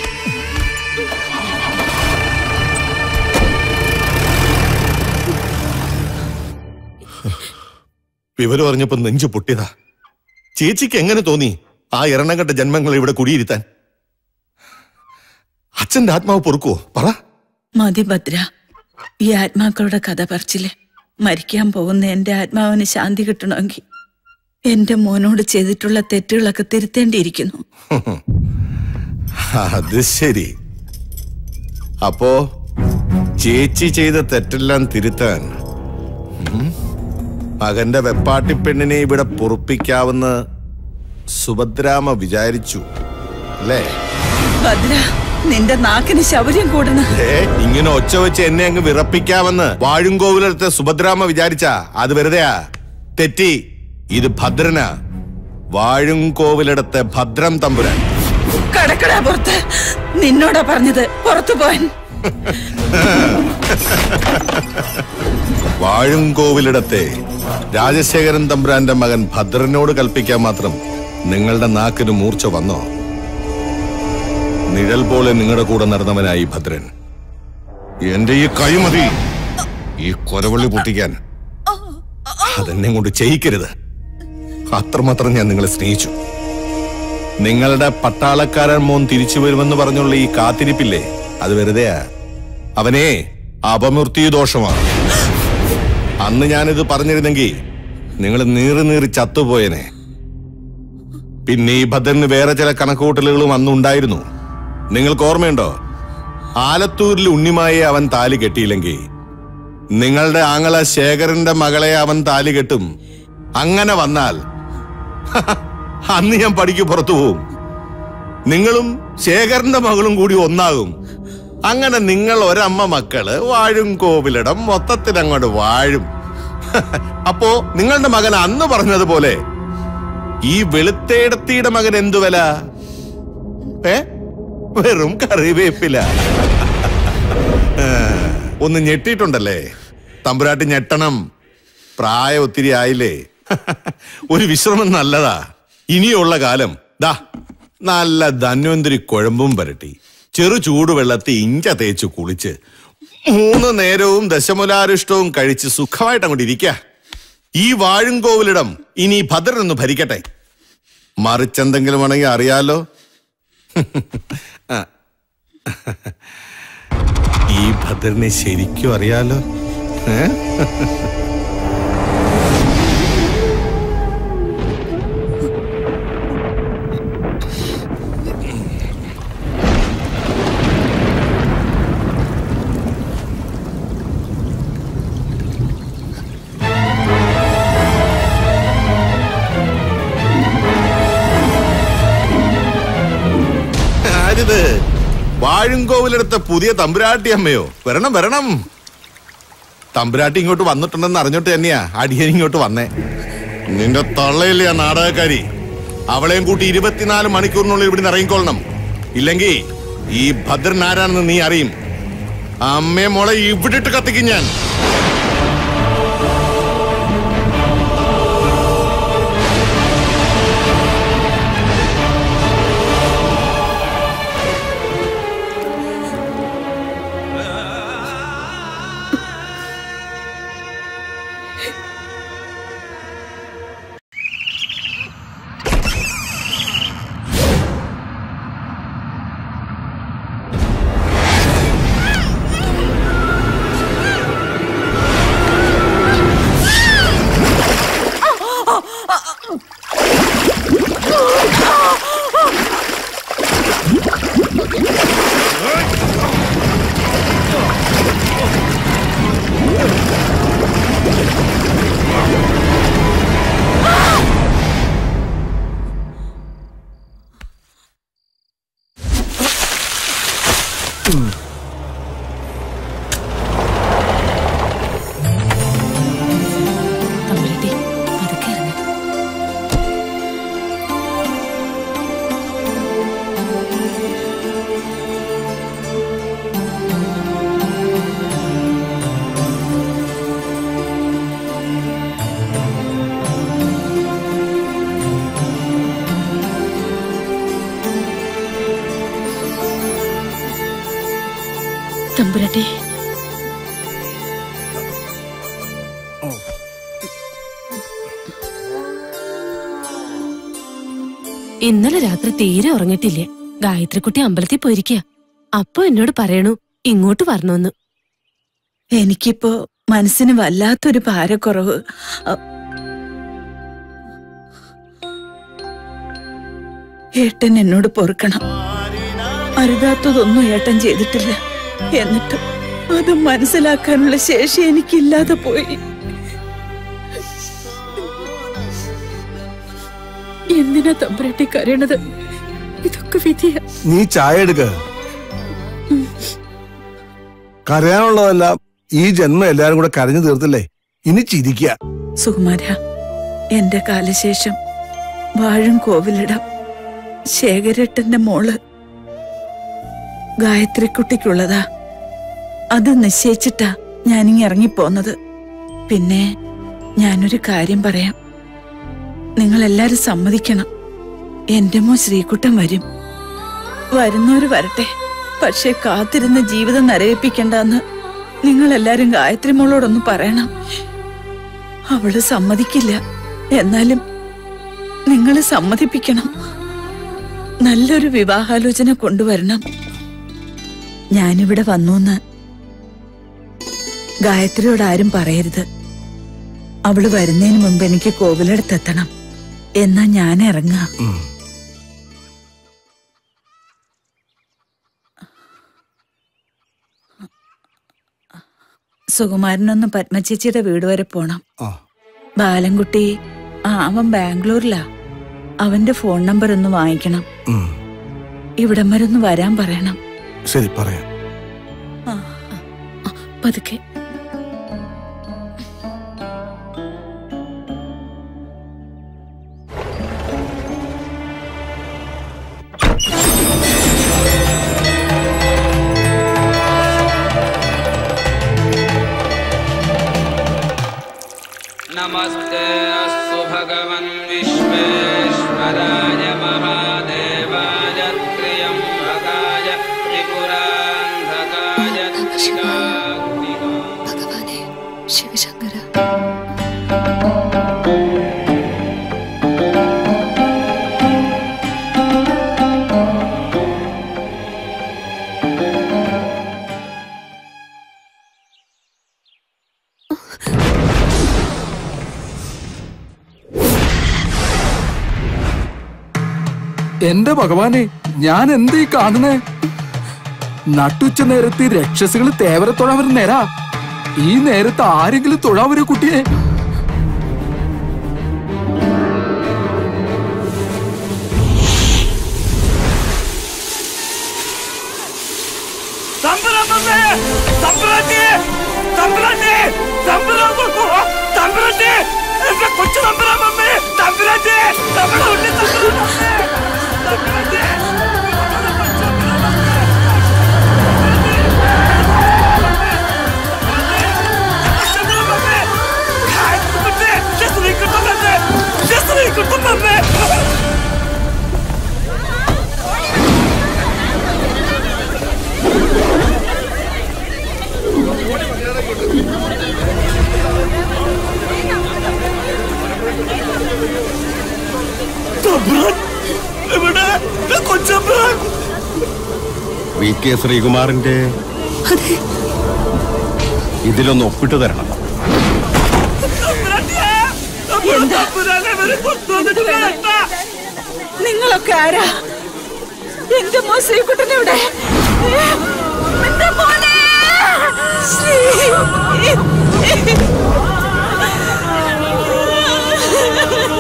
വിവരം അറിഞ്ഞപ്പോ നെഞ്ചു പൊട്ടിയതാ ചേച്ചിക്ക് എങ്ങനെ തോന്നി ആ എറണംകെട്ട ജന്മങ്ങളെ ഇവിടെ കുടിയിരുത്താൻ അച്ഛന്റെ ആത്മാവ് പൊറുക്കുവോ പറ മതി ഭദ്ര ഈ ആത്മാക്കളുടെ കഥ പറച്ചില് മരിക്കാൻ പോകുന്ന എന്റെ ആത്മാവിന് ശാന്തി കിട്ടണമെങ്കിൽ എന്റെ മോനോട് ചെയ്തിട്ടുള്ള തെറ്റുകളൊക്കെ തിരുത്തേണ്ടിയിരിക്കുന്നു അത് ശരി അപ്പോ ചേച്ചി ചെയ്ത തെറ്റെല്ലാം തിരുത്താൻ ഉം, മകന്റെ വെപ്പാട്ടി പെണ്ണിനെ ഇവിടെ പൊറുപ്പിക്കാവുന്ന സുഭദ്രാമ വിചാരിച്ചു അല്ലേ ഭദ്ര നിന്റെ നാക്കിന് ശൗര്യം കൂടണം ഏ ഇങ്ങനെ ഒച്ച വെച്ച് എന്നെ അങ്ങ് വിറപ്പിക്കാമെന്ന് വാഴുംകോവിലത്തെ സുഭദ്രാമ വിചാരിച്ച അത് വെറുതെയാ തെറ്റി ഇത് ഭദ്രനാ വാഴുംകോവിലടത്തെ ഭദ്രം തമ്പുരാൻ കടക്കടാ പുറത്ത് നിന്നോടാ പറഞ്ഞത് പുറത്തു പോവാൻ വാഴുംകോവിലിടത്തെ രാജശേഖരൻ തമ്പുരാന്റെ മകൻ ഭദ്രനോട് കൽപ്പിക്കാൻ മാത്രം നിങ്ങളുടെ നാക്കിന് മൂർച്ച വന്നോ നിഴൽ പോലെ നിങ്ങളുടെ കൂടെ നടന്നവനായി ഭദ്രൻ എന്റെ ഈ കൈ മതി ഈ കൊരവള്ളി പൊട്ടിക്കാൻ അതെന്നെ കൊണ്ട് ചെയ്യിക്കരുത് അത്രമാത്രം ഞാൻ നിങ്ങളെ സ്നേഹിച്ചു നിങ്ങളുടെ പട്ടാളക്കാരൻ മോൻ തിരിച്ചു വരുമെന്ന് പറഞ്ഞുള്ള ഈ കാത്തിരിപ്പില്ലേ അത് വെറുതെയാ അവനെ അപമൃത്യു ദോഷമാണ് അന്ന് ഞാനിത് പറഞ്ഞിരുന്നെങ്കിൽ നിങ്ങൾ നീറി നീറി ചത്തുപോയനെ പിന്നെ ഈ ഭദ്രന് വേറെ ചില കണക്കുകൂട്ടലുകളും അന്നുണ്ടായിരുന്നു നിങ്ങൾക്ക് ഓർമ്മയുണ്ടോ ആലത്തൂരിൽ ഉണ്ണിമായെ അവൻ താലി കെട്ടിയില്ലെങ്കിൽ നിങ്ങളുടെ ആങ്ങള ശേഖരന്റെ മകളെ അവൻ താലി കെട്ടും അങ്ങനെ വന്നാൽ അന്ന് ഞാൻ പടിക്ക് പുറത്തു പോവും നിങ്ങളും ശേഖരന്റെ മകളും കൂടി ഒന്നാകും അങ്ങനെ നിങ്ങൾ ഒരമ്മ മക്കള് വാഴും കോവിലിടം മൊത്തത്തിൽ അങ്ങോട്ട് വാഴും അപ്പോ നിങ്ങളുടെ മകൻ അന്ന് പറഞ്ഞതുപോലെ ഈ വെളുത്തേടത്തിയുടെ മകൻ എന്തു വില ഏ വെറും കറിവേപ്പില ആ, ഒന്ന് ഞെട്ടിയിട്ടുണ്ടല്ലേ തമ്പുരാട്ടി ഞെട്ടണം പ്രായം ഒത്തിരി ആയില്ലേ ഒരു വിശ്രമം നല്ലതാ ഇനിയുള്ള കാലം ദാ നല്ല ധന്വന്തിരി കുഴമ്പും പരട്ടി ചെറു ചൂടുവെള്ളത്തിൽ ഇഞ്ച തേച്ച് കുളിച്ച് മൂന്ന് നേരവും ദശമുലാരിഷ്ടവും കഴിച്ച് സുഖമായിട്ട് അങ്ങോട്ട് ഇരിക്ക ഈ വാഴുംകോവിലിടം ഇനി ഭദ്രനൊന്ന് ഭരിക്കട്ടെ മറിച്ചെന്തെങ്കിലും ആണെങ്കിൽ അറിയാലോ ആ. ഈ ഭദ്രനെ ശരിക്കും അറിയാലോ ഏ ആരിത് വാഴുംകോവിലെടുത്ത പുതിയ തമ്പുരാട്ടി അമ്മയോ വരണം വരണം തമ്പുരാട്ടി ഇങ്ങോട്ട് വന്നിട്ടുണ്ടെന്ന് അറിഞ്ഞിട്ട് തന്നെയാ അടിയൻ ഇങ്ങോട്ട് വന്നേ നിന്റെ തള്ളയില്ലേ ആ നാടകക്കാരി അവളെയും കൂട്ടി ഇരുപത്തിനാല് മണിക്കൂറിനുള്ളിൽ ഇവിടെ ഇറങ്ങിക്കൊള്ളണം ഇല്ലെങ്കിൽ ഈ ഭദ്രൻ ആരാണെന്ന് നീ അറിയും അമ്മയെ മോളെ ഇവിടെ ഇട്ട് കത്തിക്കും ഞാൻ തമ്പുരാട്ടി പതുക്കെ ഇറങ്ങ്. തമ്പുരാട്ടി ഇന്നലെ രാത്രി തീരെ ഉറങ്ങിട്ടില്ല ഗായത്രിക്കുട്ടി അമ്പലത്തിൽ പോയിരിക്കുക അപ്പൊ എന്നോട് പറയണു ഇങ്ങോട്ട് വരണമെന്ന് എനിക്കിപ്പോ മനസ്സിന് വല്ലാത്തൊരു ഭാരക്കുറവ് അ- ഏട്ടൻ എന്നോട് പൊറുക്കണം അരുതാത്തതൊന്നും ഏട്ടൻ ചെയ്തിട്ടില്ല എന്നിട്ടും അത് മനസ്സിലാക്കാനുള്ള ശേഷി എനിക്കില്ലാതെ പോയി എന്തിനാ തമ്പുരാട്ടി കരയണത് ഇതൊക്കെ വിധിയ നീ ചായ എടുക്ക കരയാനുള്ളതെല്ലാം ഈ ജന്മം എല്ലാരും കൂടെ കരഞ്ഞു തീർത്തില്ലേ ഇനി ചിരിക്കുക സുകുമാര എന്റെ കാലശേഷം വാഴും കോവിലിടം ശേഖരേട്ടന്റെ മോള് ഗായത്രിക്കുട്ടിക്കുള്ളതാ അത് നിശ്ചയിച്ചിട്ടാ ഞാനിങ്ങി ഇറങ്ങിപ്പോന്നത് പിന്നെ ഞാനൊരു കാര്യം പറയാം നിങ്ങൾ എല്ലാരും സമ്മതിക്കണം എന്റെ മോ ശ്രീകുട്ടൻ വരും വരുന്നവര് വരട്ടെ പക്ഷെ കാത്തിരുന്ന് ജീവിതം നരയിപ്പിക്കണ്ടെന്ന് നിങ്ങൾ എല്ലാരും ഗായത്രി മോളോടൊന്ന് പറയണം അവള് സമ്മതിക്കില്ല എന്നാലും നിങ്ങൾ സമ്മതിപ്പിക്കണം നല്ലൊരു വിവാഹാലോചന കൊണ്ടുവരണം ഞാനിവിടെ വന്നൂന്ന് ഗായത്രിയോട് ആരും പറയരുത് അവള് വരുന്നതിന് മുമ്പ് എനിക്ക് കോവിലടുത്തെത്തണം എന്നാ ഞാൻ ഇറങ്ങാം സുകുമാരനൊന്ന് പത്മചേച്ചിയുടെ വീട് വരെ പോണം ബാലൻകുട്ടി ആ അവൻ ബാംഗ്ലൂരിലാ അവന്റെ ഫോൺ നമ്പർ ഒന്ന് വാങ്ങിക്കണം ഉം. ഇവിടം വരെ ഒന്ന് വരാൻ പറയണം ശരി പറയാം പതുക്കെ नमस्ते अस्तु भगवन् विश्वेश्वराय महादेवाय त्र्यम्बकाय त्रिपुरान्धकाय त्रिकाग्निकाय ശിവശങ്കര എന്റെ ഭഗവാനെ ഞാൻ എന്തീ കാണുന്നേ നട്ടുച്ച നേരത്ത് ഈ രക്ഷസുകൾ തേവരെ തൊഴാൻ വരുന്ന നേരാ ഈ നേരത്ത് ആരെങ്കിലും തൊഴാൻ വരൂ കുട്ടിയെ തമ്പുരാമമ്മേ! തമ്പുരാട്ടി! തമ്പുരാട്ടി! തമ്പുരാമ! തമ്പുരാട്ടി! എന്റെ കൊച്ചു തമ്പുരാമമ്മേ! തമ്പുരാട്ടി! നമ്മുടെ ഉണ്ണി തമ്പുരാമമ്മേ! തമ്പുരാട്ടി! തമ്പുരാൻ! എവിടെ? എന്റെ കൊച്ചമ്പുരാൻ! വി കെ ശ്രീകുമാറിന്റെ ഇതിലൊന്ന് ഒപ്പിട്ട് തരണം തമ്പുരാനെ ഇവര് കൊണ്ടുവന്നിട്ടില്ല. നിങ്ങളൊക്കെ ആരാ എന്റെ മോ ശ്രീകുട്ടൻ എവിടെ എന്റെ മോനെ! ശ്രീ!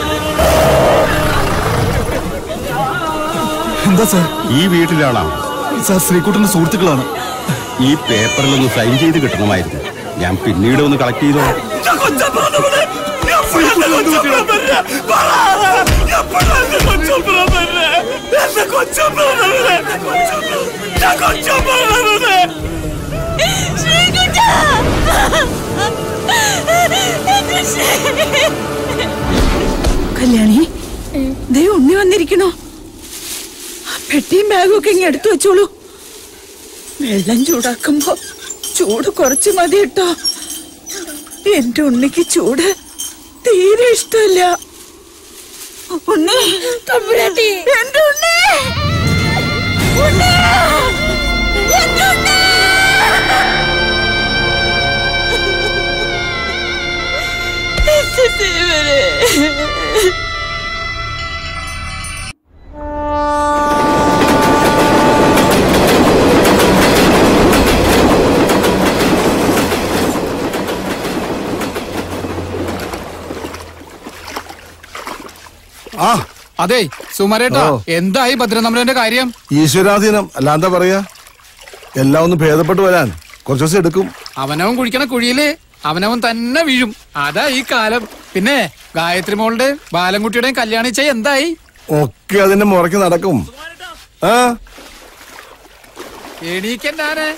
എന്താ സാർ ഈ വീട്ടിലാണോ സാർ ശ്രീകുട്ടന്റെ സുഹൃത്തുക്കളാണ് ഈ പേപ്പറിലൊന്ന് സൈൻ ചെയ്ത് കിട്ടണമായിരുന്നു ഞാൻ പിന്നീട് ഒന്ന് കളക്ട് ചെയ്തോ കല്യാണി ദേ ഉണ്ണി വന്നിരിക്കണോ ആ പെട്ടിയും ബാഗും ഒക്കെ ഇങ്ങ് എടുത്തു വെച്ചോളൂ വെള്ളം ചൂടാക്കുമ്പോ ചൂട് കുറച്ച് മതി കേട്ടോ എന്റെ ഉണ്ണിക്ക് ചൂട് തീരെ ഇഷ്ടമല്ല ഉണ്ണി തമ്പുരാട്ടി എന്റെ ഉണ്ണി ഉണ്ണി എന്റെ ഉണ്ണി എന്റെ ദൈവമേ. ആ അതെ സുമരേട്ടാ എന്തായി ഭദ്രനമ്പരന്റെ കാര്യം ഈശ്വരാധീനം അല്ലാന്താ പറയാ എല്ലാം ഒന്ന് ഭേദപ്പെട്ടു വരാൻ കുറച്ചു ദിവസം എടുക്കും അവനവൻ കുഴിക്കണ കുഴിയില് അവനവൻ തന്നെ വീഴും അതാ ഈ കാലം പിന്നെ ഗായത്രി മോളുടെ ബാലൻകുട്ടിയുടെയും കല്യാണം ചെയ്യ എന്തായി ഒക്കെ അതിന്റെ മുറയ്ക്ക് നടക്കും ആ എണീക്കണ്ടാനെ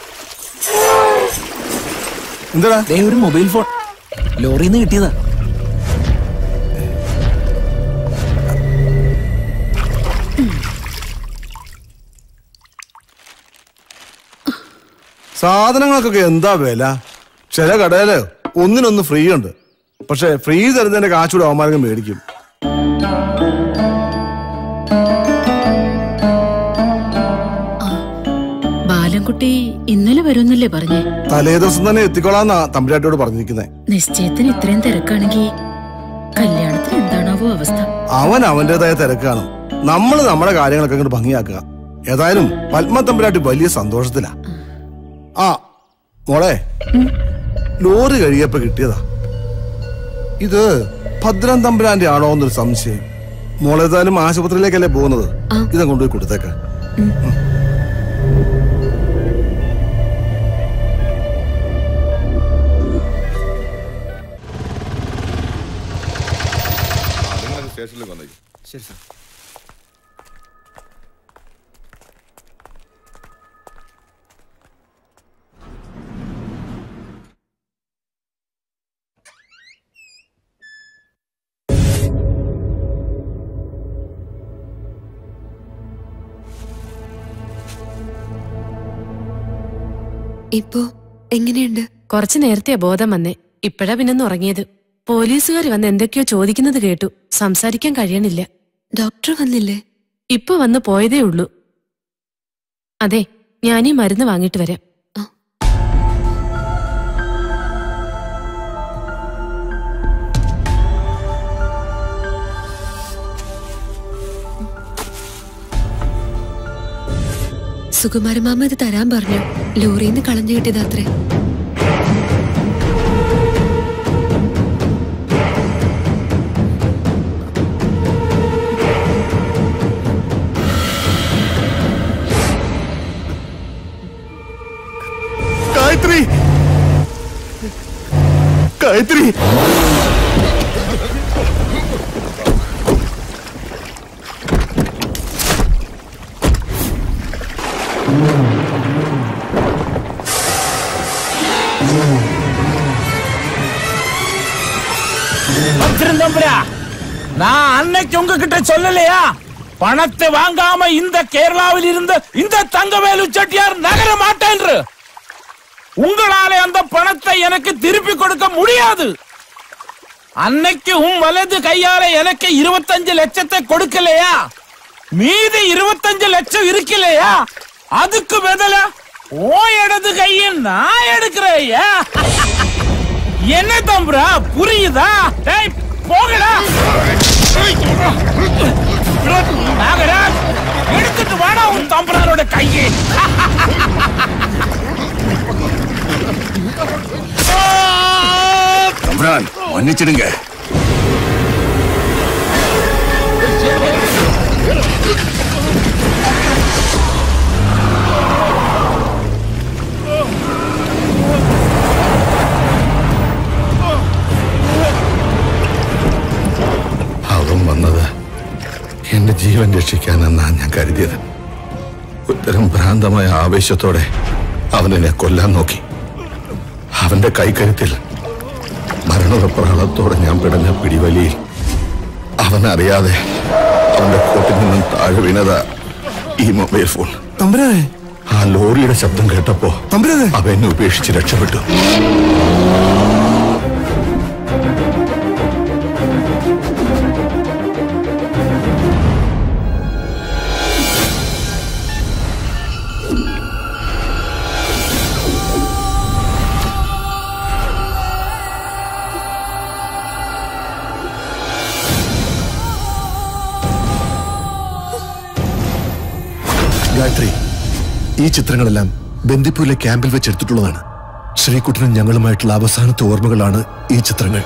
എന്താ ഒരു മൊബൈൽ ഫോൺ ലോറിയിൽ നിന്ന് കിട്ടിയതാ സാധനങ്ങൾക്കൊക്കെ എന്താ വില ചില കടയില് ഒന്നിനൊന്ന് ഫ്രീ ഉണ്ട് പക്ഷെ ഫ്രീ തരുന്നതിന്റെ കാശൂടെ അവന്മാരങ്ങ് മേടിക്കും ബാലൻകുട്ടി ഇന്നലെ വരുമെന്നല്ലേ പറഞ്ഞേ തലേ ദിവസം തന്നെ എത്തിക്കോളാന്നാ തമ്പുരാട്ടിയോട് പറഞ്ഞിരിക്കുന്നത് നിശ്ചയത്തിന് ഇത്രയും തിരക്കാണെങ്കിൽ കല്യാണത്തിന് എന്താണാവോ അവസ്ഥ അവൻ അവന്റേതായ തിരക്കാണ് നമ്മൾ നമ്മുടെ കാര്യങ്ങളൊക്കെ അങ്ങോട്ട് ഭംഗിയാക്കുക ഏതായാലും പത്മ തമ്പുരാട്ടി വലിയ സന്തോഷത്തിലാ ആ മോളെ ലോറി കഴിയപ്പോ കിട്ടിയതാ ഇത് ഭദ്രൻ തമ്പുരാന്റെ ആണോ എന്നൊരു സംശയം മോളേതായാലും ആശുപത്രിയിലേക്കല്ലേ പോകുന്നത് ഇതാ കൊണ്ടുപോയി കൊടുത്തേക്ക സ്റ്റേഷനിൽ വന്നേക്കും ശരി സാർ ഇപ്പോ എങ്ങനെയുണ്ട് കുറച്ചു നേരത്തെ ബോധം വന്നേ ഇപ്പഴാ പിന്നൊന്ന് ഉറങ്ങിയത് പോലീസുകാർ വന്ന് എന്തൊക്കെയോ ചോദിക്കുന്നത് കേട്ടു സംസാരിക്കാൻ കഴിയണില്ല ഡോക്ടർ വന്നില്ലേ ഇപ്പൊ വന്ന് പോയതേ ഉള്ളൂ അതെ ഞാനീ മരുന്ന് വാങ്ങിട്ട് വരാം സുകുമാരമാമ ഇത് തരാൻ പറഞ്ഞു ലോറിന്ന് കളഞ്ഞു കിട്ടിയതാത്രേ ഗായത്രി ഗായത്രി திருந்தம்புரா நான் அன்னைக்கு உங்ககிட்ட சொல்லலையா பணத்தை வாங்காம இந்த கேரளாவில் இருந்து இந்த தங்கவேலு செட்டியார் நகர மாட்டேன்று உங்களாலே அந்த பணத்தை எனக்கு திருப்பி கொடுக்க முடியாது அன்னைக்கு உன் வலது கையால எனக்கு இருபத்தஞ்சு லட்சத்தை கொடுக்கலையா மீதி இருபத்தஞ்சு லட்சம் இருக்கலையா அதுக்கு பதில ஓ இடது கையை நான் எடுக்கிறேயா என்ன தம்புரா புரியுதா டேய் போகடா நாகராஜ் எடுத்துட்டு வாடா உன் தம்புரானோட கையை തമ്പ്രാൻ മன்னிச்சிடுங்க ജീവൻ രക്ഷിക്കാനെന്നാണ് ഞാൻ കരുതിയത് ഉത്തരം ഭ്രാന്തമായ ആവേശത്തോടെ അവൻ എന്നെ കൊല്ലാൻ നോക്കി അവന്റെ കൈക്കരുത്തിൽ മരണപ്രാളത്തോടെ ഞാൻ പിടഞ്ഞ പിടിവലിയിൽ അവനറിയാതെ അവന്റെ കോട്ടിൽ നിന്നും താഴെ വീണതാ ഈ മൊബൈൽ ഫോൺ തമ്പുരാനെ ആ ലോറിയുടെ ശബ്ദം കേട്ടപ്പോ തമ്പുരാനെ അവ എന്നെ ഉപേക്ഷിച്ച് രക്ഷപ്പെട്ടു ഗായത്രി ഈ ചിത്രങ്ങളെല്ലാം ബന്ദിപ്പൂരിലെ ക്യാമ്പിൽ വെച്ച് എടുത്തിട്ടുള്ളതാണ് ശ്രീകുട്ടനും ഞങ്ങളുമായിട്ടുള്ള അവസാനത്തെ ഓർമ്മകളാണ് ഈ ചിത്രങ്ങൾ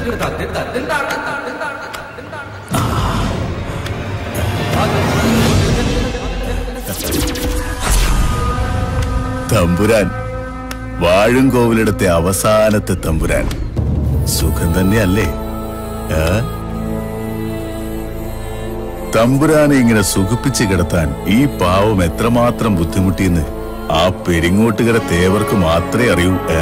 തമ്പുരാൻ വാഴുംകോവിലിടത്തെ അവസാനത്തെ തമ്പുരാൻ സുഖം തന്നെയല്ലേ ആ? തമ്പുരാനെ ഇങ്ങനെ സുഖിപ്പിച്ച് കിടത്താൻ ഈ പാവം എത്രമാത്രം ബുദ്ധിമുട്ടിയെന്ന് ആ പെരിങ്ങോട്ടുകര തേവർക്ക് മാത്രമേ അറിയൂ ഏ?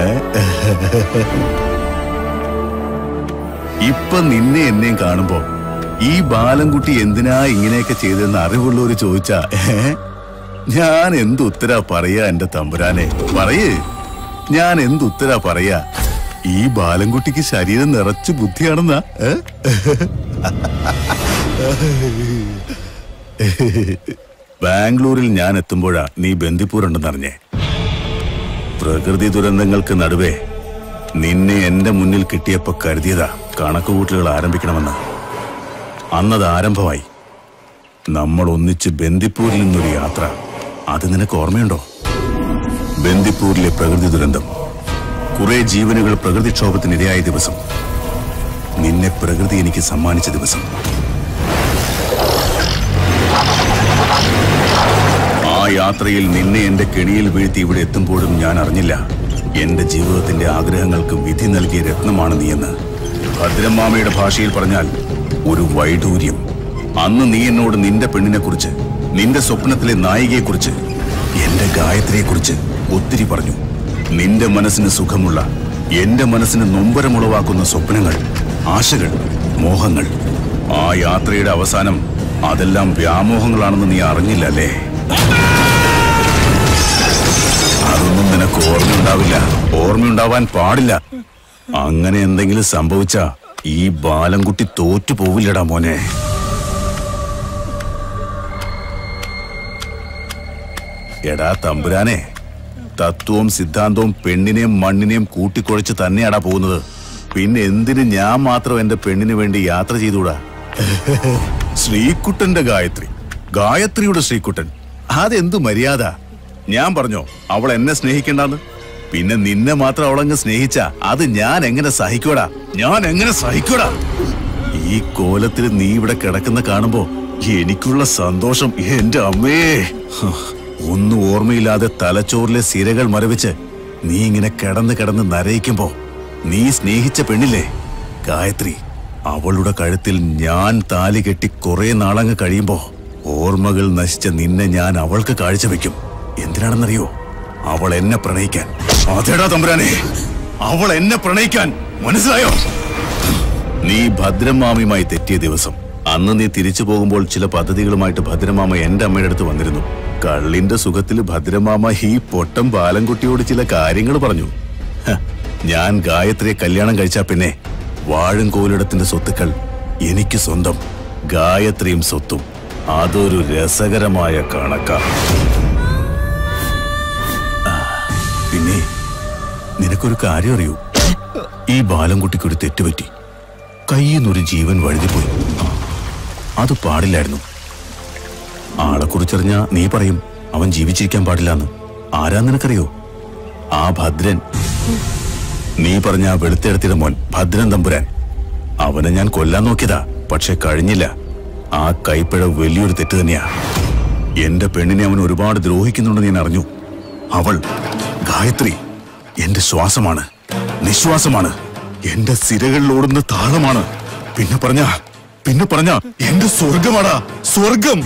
ഇപ്പൊ നിന്നെ എന്നെയും കാണുമ്പോ ഈ ബാലൻകുട്ടി എന്തിനാ ഇങ്ങനെയൊക്കെ ചെയ്തതെന്ന് അറിവുള്ളവര് ചോദിച്ചാ ഏ? ഞാൻ എന്ത് ഉത്തരാ പറയാ എന്റെ തമ്പുരാനെ പറയേ ഞാൻ എന്ത് ഉത്തരാ പറയാ ഈ ബാലൻകുട്ടിക്ക് ശരീരം നിറച്ച് ബുദ്ധിയാണെന്നാ ഏ? ബാംഗ്ലൂരിൽ ഞാൻ എത്തുമ്പോഴാ നീ ബന്ദിപ്പൂരുണ്ടെന്നറിഞ്ഞേ പ്രകൃതി ദുരന്തങ്ങൾക്ക് നടുവേ നിന്നെ എന്റെ മുന്നിൽ കിട്ടിയപ്പോ കരുതിയതാ കണക്കുകൂട്ടലുകൾ ആരംഭിക്കണമെന്ന് അന്നത് ആരംഭമായി നമ്മൾ ഒന്നിച്ച് ബന്ദിപ്പൂരിൽ നിന്നൊരു യാത്ര അത് നിനക്ക് ഓർമ്മയുണ്ടോ ബന്ദിപ്പൂരിലെ പ്രകൃതി ദുരന്തം കുറെ ജീവനുകൾ പ്രകൃതിക്ഷോഭത്തിനിരയായ ദിവസം നിന്നെ പ്രകൃതി എനിക്ക് സമ്മാനിച്ച ദിവസം ആ യാത്രയിൽ നിന്നെ എന്റെ കെണിയിൽ വീഴ്ത്തി ഇവിടെ എത്തുമ്പോഴും ഞാൻ അറിഞ്ഞില്ല എന്റെ ജീവിതത്തിന്റെ ആഗ്രഹങ്ങൾക്ക് വിധി നൽകിയ രത്നമാണ് നീയെന്ന് ഭദ്രമാമയുടെ ഭാഷയിൽ പറഞ്ഞാൽ ഒരു വൈഡൂര്യം അന്ന് നീ എന്നോട് നിന്റെ പെണ്ണിനെ കുറിച്ച് നിന്റെ സ്വപ്നത്തിലെ നായികയെ കുറിച്ച് എന്റെ ഗായത്രിയെ കുറിച്ച് ഒത്തിരി പറഞ്ഞു നിന്റെ മനസ്സിന് സുഖമുള്ള എന്റെ മനസ്സിന് നൊമ്പരമുളവാക്കുന്ന സ്വപ്നങ്ങൾ ആശകൾ മോഹങ്ങൾ ആ യാത്രയുടെ അവസാനം അതെല്ലാം വ്യാമോഹങ്ങളാണെന്ന് നീ അറിഞ്ഞില്ല അല്ലേ അതൊന്നും നിനക്ക് ഓർമ്മയുണ്ടാവില്ല ഓർമ്മയുണ്ടാവാൻ പാടില്ല അങ്ങനെ എന്തെങ്കിലും സംഭവിച്ച ഈ ബാലൻകുട്ടി തോറ്റു പോവില്ലടാ മോനെ എടാ തമ്പുരാനെ തത്വവും സിദ്ധാന്തവും പെണ്ണിനെയും മണ്ണിനെയും കൂട്ടിക്കുഴച്ച് തന്നെയാടാ പോകുന്നത് പിന്നെ എന്തിന് ഞാൻ മാത്രം എന്റെ പെണ്ണിന് വേണ്ടി യാത്ര ചെയ്തുകൂടാ ശ്രീകുട്ടന്റെ ഗായത്രി ഗായത്രിയുടെ ശ്രീകുട്ടൻ അതെന്തു മര്യാദ ഞാൻ പറഞ്ഞോ അവൾ എന്നെ സ്നേഹിക്കണ്ടെന്ന് പിന്നെ നിന്നെ മാത്രം അവളങ്ങ് സ്നേഹിച്ച അത് ഞാൻ എങ്ങനെ സഹിക്കൂടാ ഞാൻ എങ്ങനെ സഹിക്കൂടാ ഈ കോലത്തിൽ നീ ഇവിടെ കിടക്കുന്ന കാണുമ്പോ എനിക്കുള്ള സന്തോഷം എന്റെ അമ്മേ ഹ്, ഒന്നും ഓർമ്മയില്ലാതെ തലച്ചോറിലെ സിരകൾ മരവിച്ച് നീ ഇങ്ങനെ കിടന്ന് കിടന്ന് നരയിക്കുമ്പോ നീ സ്നേഹിച്ച പെണ്ണില്ലേ ഗായത്രി അവളുടെ കഴുത്തിൽ ഞാൻ താലി കെട്ടി കുറെ നാളങ്ങ് കഴിയുമ്പോ ഓർമ്മകൾ നശിച്ച നിന്നെ ഞാൻ അവൾക്ക് കാഴ്ചവെക്കും എന്തിനാണെന്നറിയോ അവൾ എന്നെ പ്രണയിക്കാൻ അതേടാ തമ്പുരാനെ അവൾ എന്നെ പ്രണയിക്കാൻ മനസ്സിലായോ നീ ഭദ്രമാമയുമായി തെറ്റിയ ദിവസം അന്ന് നീ തിരിച്ചു പോകുമ്പോൾ ചില പദ്ധതികളുമായിട്ട് ഭദ്രമാമ എന്റെ അമ്മയുടെ അടുത്ത് വന്നിരുന്നു കള്ളിന്റെ സുഖത്തിൽ ഭദ്രമാമ ഈ പൊട്ടം ബാലൻകുട്ടിയോട് ചില കാര്യങ്ങൾ പറഞ്ഞു ഹ, ഞാൻ ഗായത്രിയെ കല്യാണം കഴിച്ചാ പിന്നെ വാഴും കോലിടത്തിന്റെ സ്വത്തുക്കൾ എനിക്ക് സ്വന്തം ഗായത്രിയും സ്വത്തും അതൊരു രസകരമായ കണക്കാ ആ, പിന്നെ നിനക്കൊരു കാര്യം അറിയൂ ഈ ബാലൻകുട്ടിക്കൊരു തെറ്റുപറ്റി കയ്യിൽ നിന്നൊരു ജീവൻ വഴുതിപ്പോയി ആ, അത് പാടില്ലായിരുന്നു ആളെ കുറിച്ചറിഞ്ഞ നീ പറയും അവൻ ജീവിച്ചിരിക്കാൻ പാടില്ലാന്ന് ആരാ നിനക്കറിയോ ആ ഭദ്രൻ നീ പറഞ്ഞ ആ വെളുത്തെടുത്തിയുടെ മോൻ ഭദ്രൻ തമ്പുരാൻ അവനെ ഞാൻ കൊല്ലാൻ നോക്കിയതാ പക്ഷെ കഴിഞ്ഞില്ല ആ കൈപ്പിഴ വലിയൊരു തെറ്റ് തന്നെയാ എന്റെ പെണ്ണിനെ അവൻ ഒരുപാട് ദ്രോഹിക്കുന്നുണ്ടെന്ന് ഞാൻ അറിഞ്ഞു അവൾ ഗായത്രി എന്റെ ശ്വാസമാണ് നിശ്വാസമാണ് എന്റെ സിരകളിൽ ഓടുന്ന താളമാണ് പിന്നെ പറഞ്ഞ പിന്നെ പറഞ്ഞ എന്റെ സ്വർഗമാടാ സ്വർഗം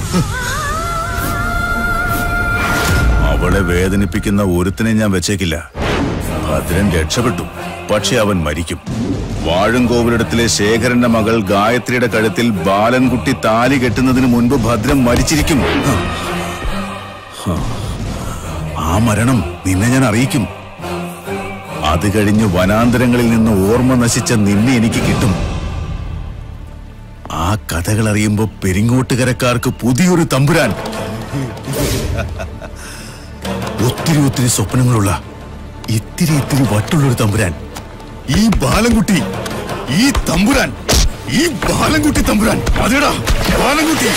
അവളെ വേദനിപ്പിക്കുന്ന ഒരുത്തിനെ ഞാൻ വെച്ചേക്കില്ല ഭദ്രൻ രക്ഷപ്പെട്ടു പക്ഷെ അവൻ മരിക്കും വാഴുംകോവിലിടത്തിലെ ശേഖരന്റെ മകൾ ഗായത്രിയുടെ കഴുത്തിൽ ബാലൻകുട്ടി താലി കെട്ടുന്നതിന് മുൻപ് ഭദ്രൻ മരിച്ചിരിക്കും ഹ. ആ മരണം നിന്നെ ഞാൻ അറിയിക്കും അത് കഴിഞ്ഞ് വനാന്തരങ്ങളിൽ നിന്ന് ഓർമ്മ നശിച്ച നിന്നെ എനിക്ക് കിട്ടും ആ കഥകൾ അറിയുമ്പോ പെരിങ്ങോട്ടുകരക്കാർക്ക് പുതിയൊരു തമ്പുരാൻ ഒത്തിരി ഒത്തിരി സ്വപ്നങ്ങളുള്ള ഇത്തിരി ഇത്തിരി വട്ടുള്ളൊരു തമ്പുരാൻ ഈ ബാലൻകുട്ടി ഈ തമ്പുരാൻ ഈ ബാലൻകുട്ടി തമ്പുരാൻ അതെടാ ബാലൻകുട്ടി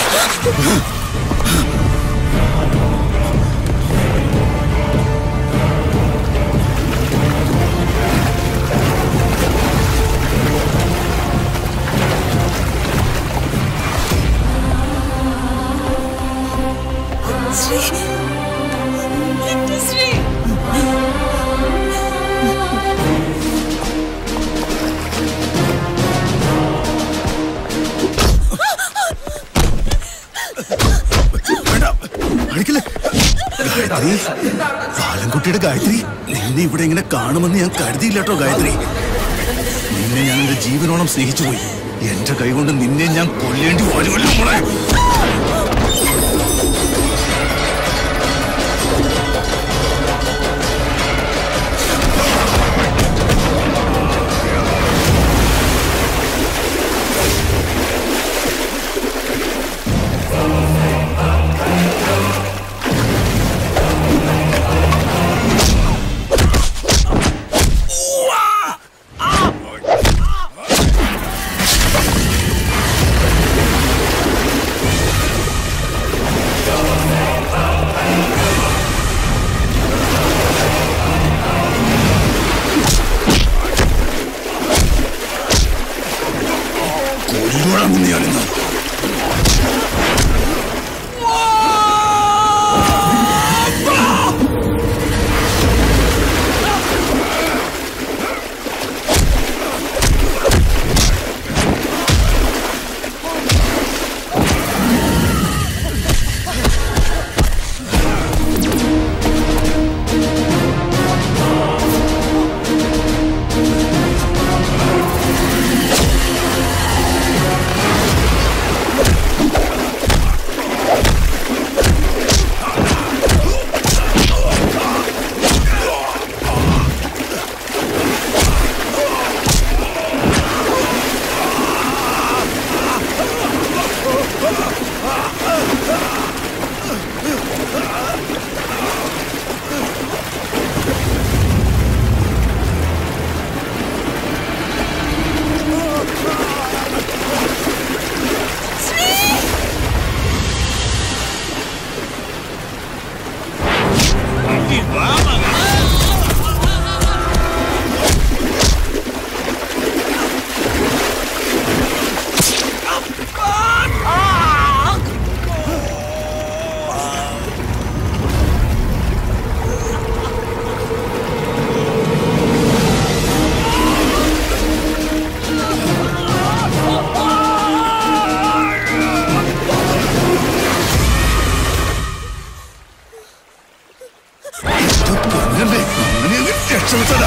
കുട്ടിയുടെ ഗായത്രി നിന്നെ ഇവിടെ ഇങ്ങനെ കാണുമെന്ന് ഞാൻ കരുതിയില്ല കേട്ടോ ഗായത്രി നിന്നെ ഞാൻ എന്റെ ജീവനോളം സ്നേഹിച്ചു പോയി എന്റെ കൈകൊണ്ട് നിന്നെ ഞാൻ കൊല്ലേണ്ടി വരുമല്ലോ മോളെ കൊല്ലുവാൻ നിന്നെ ഞാനിന്ന് കൊല്ലണ്ടേ അങ്ങനെ അങ്ങ് രക്ഷപ്പെട്ടതാ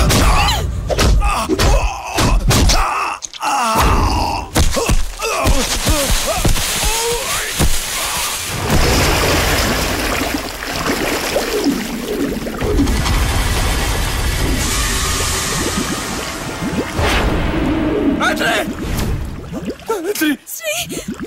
ശ്രീ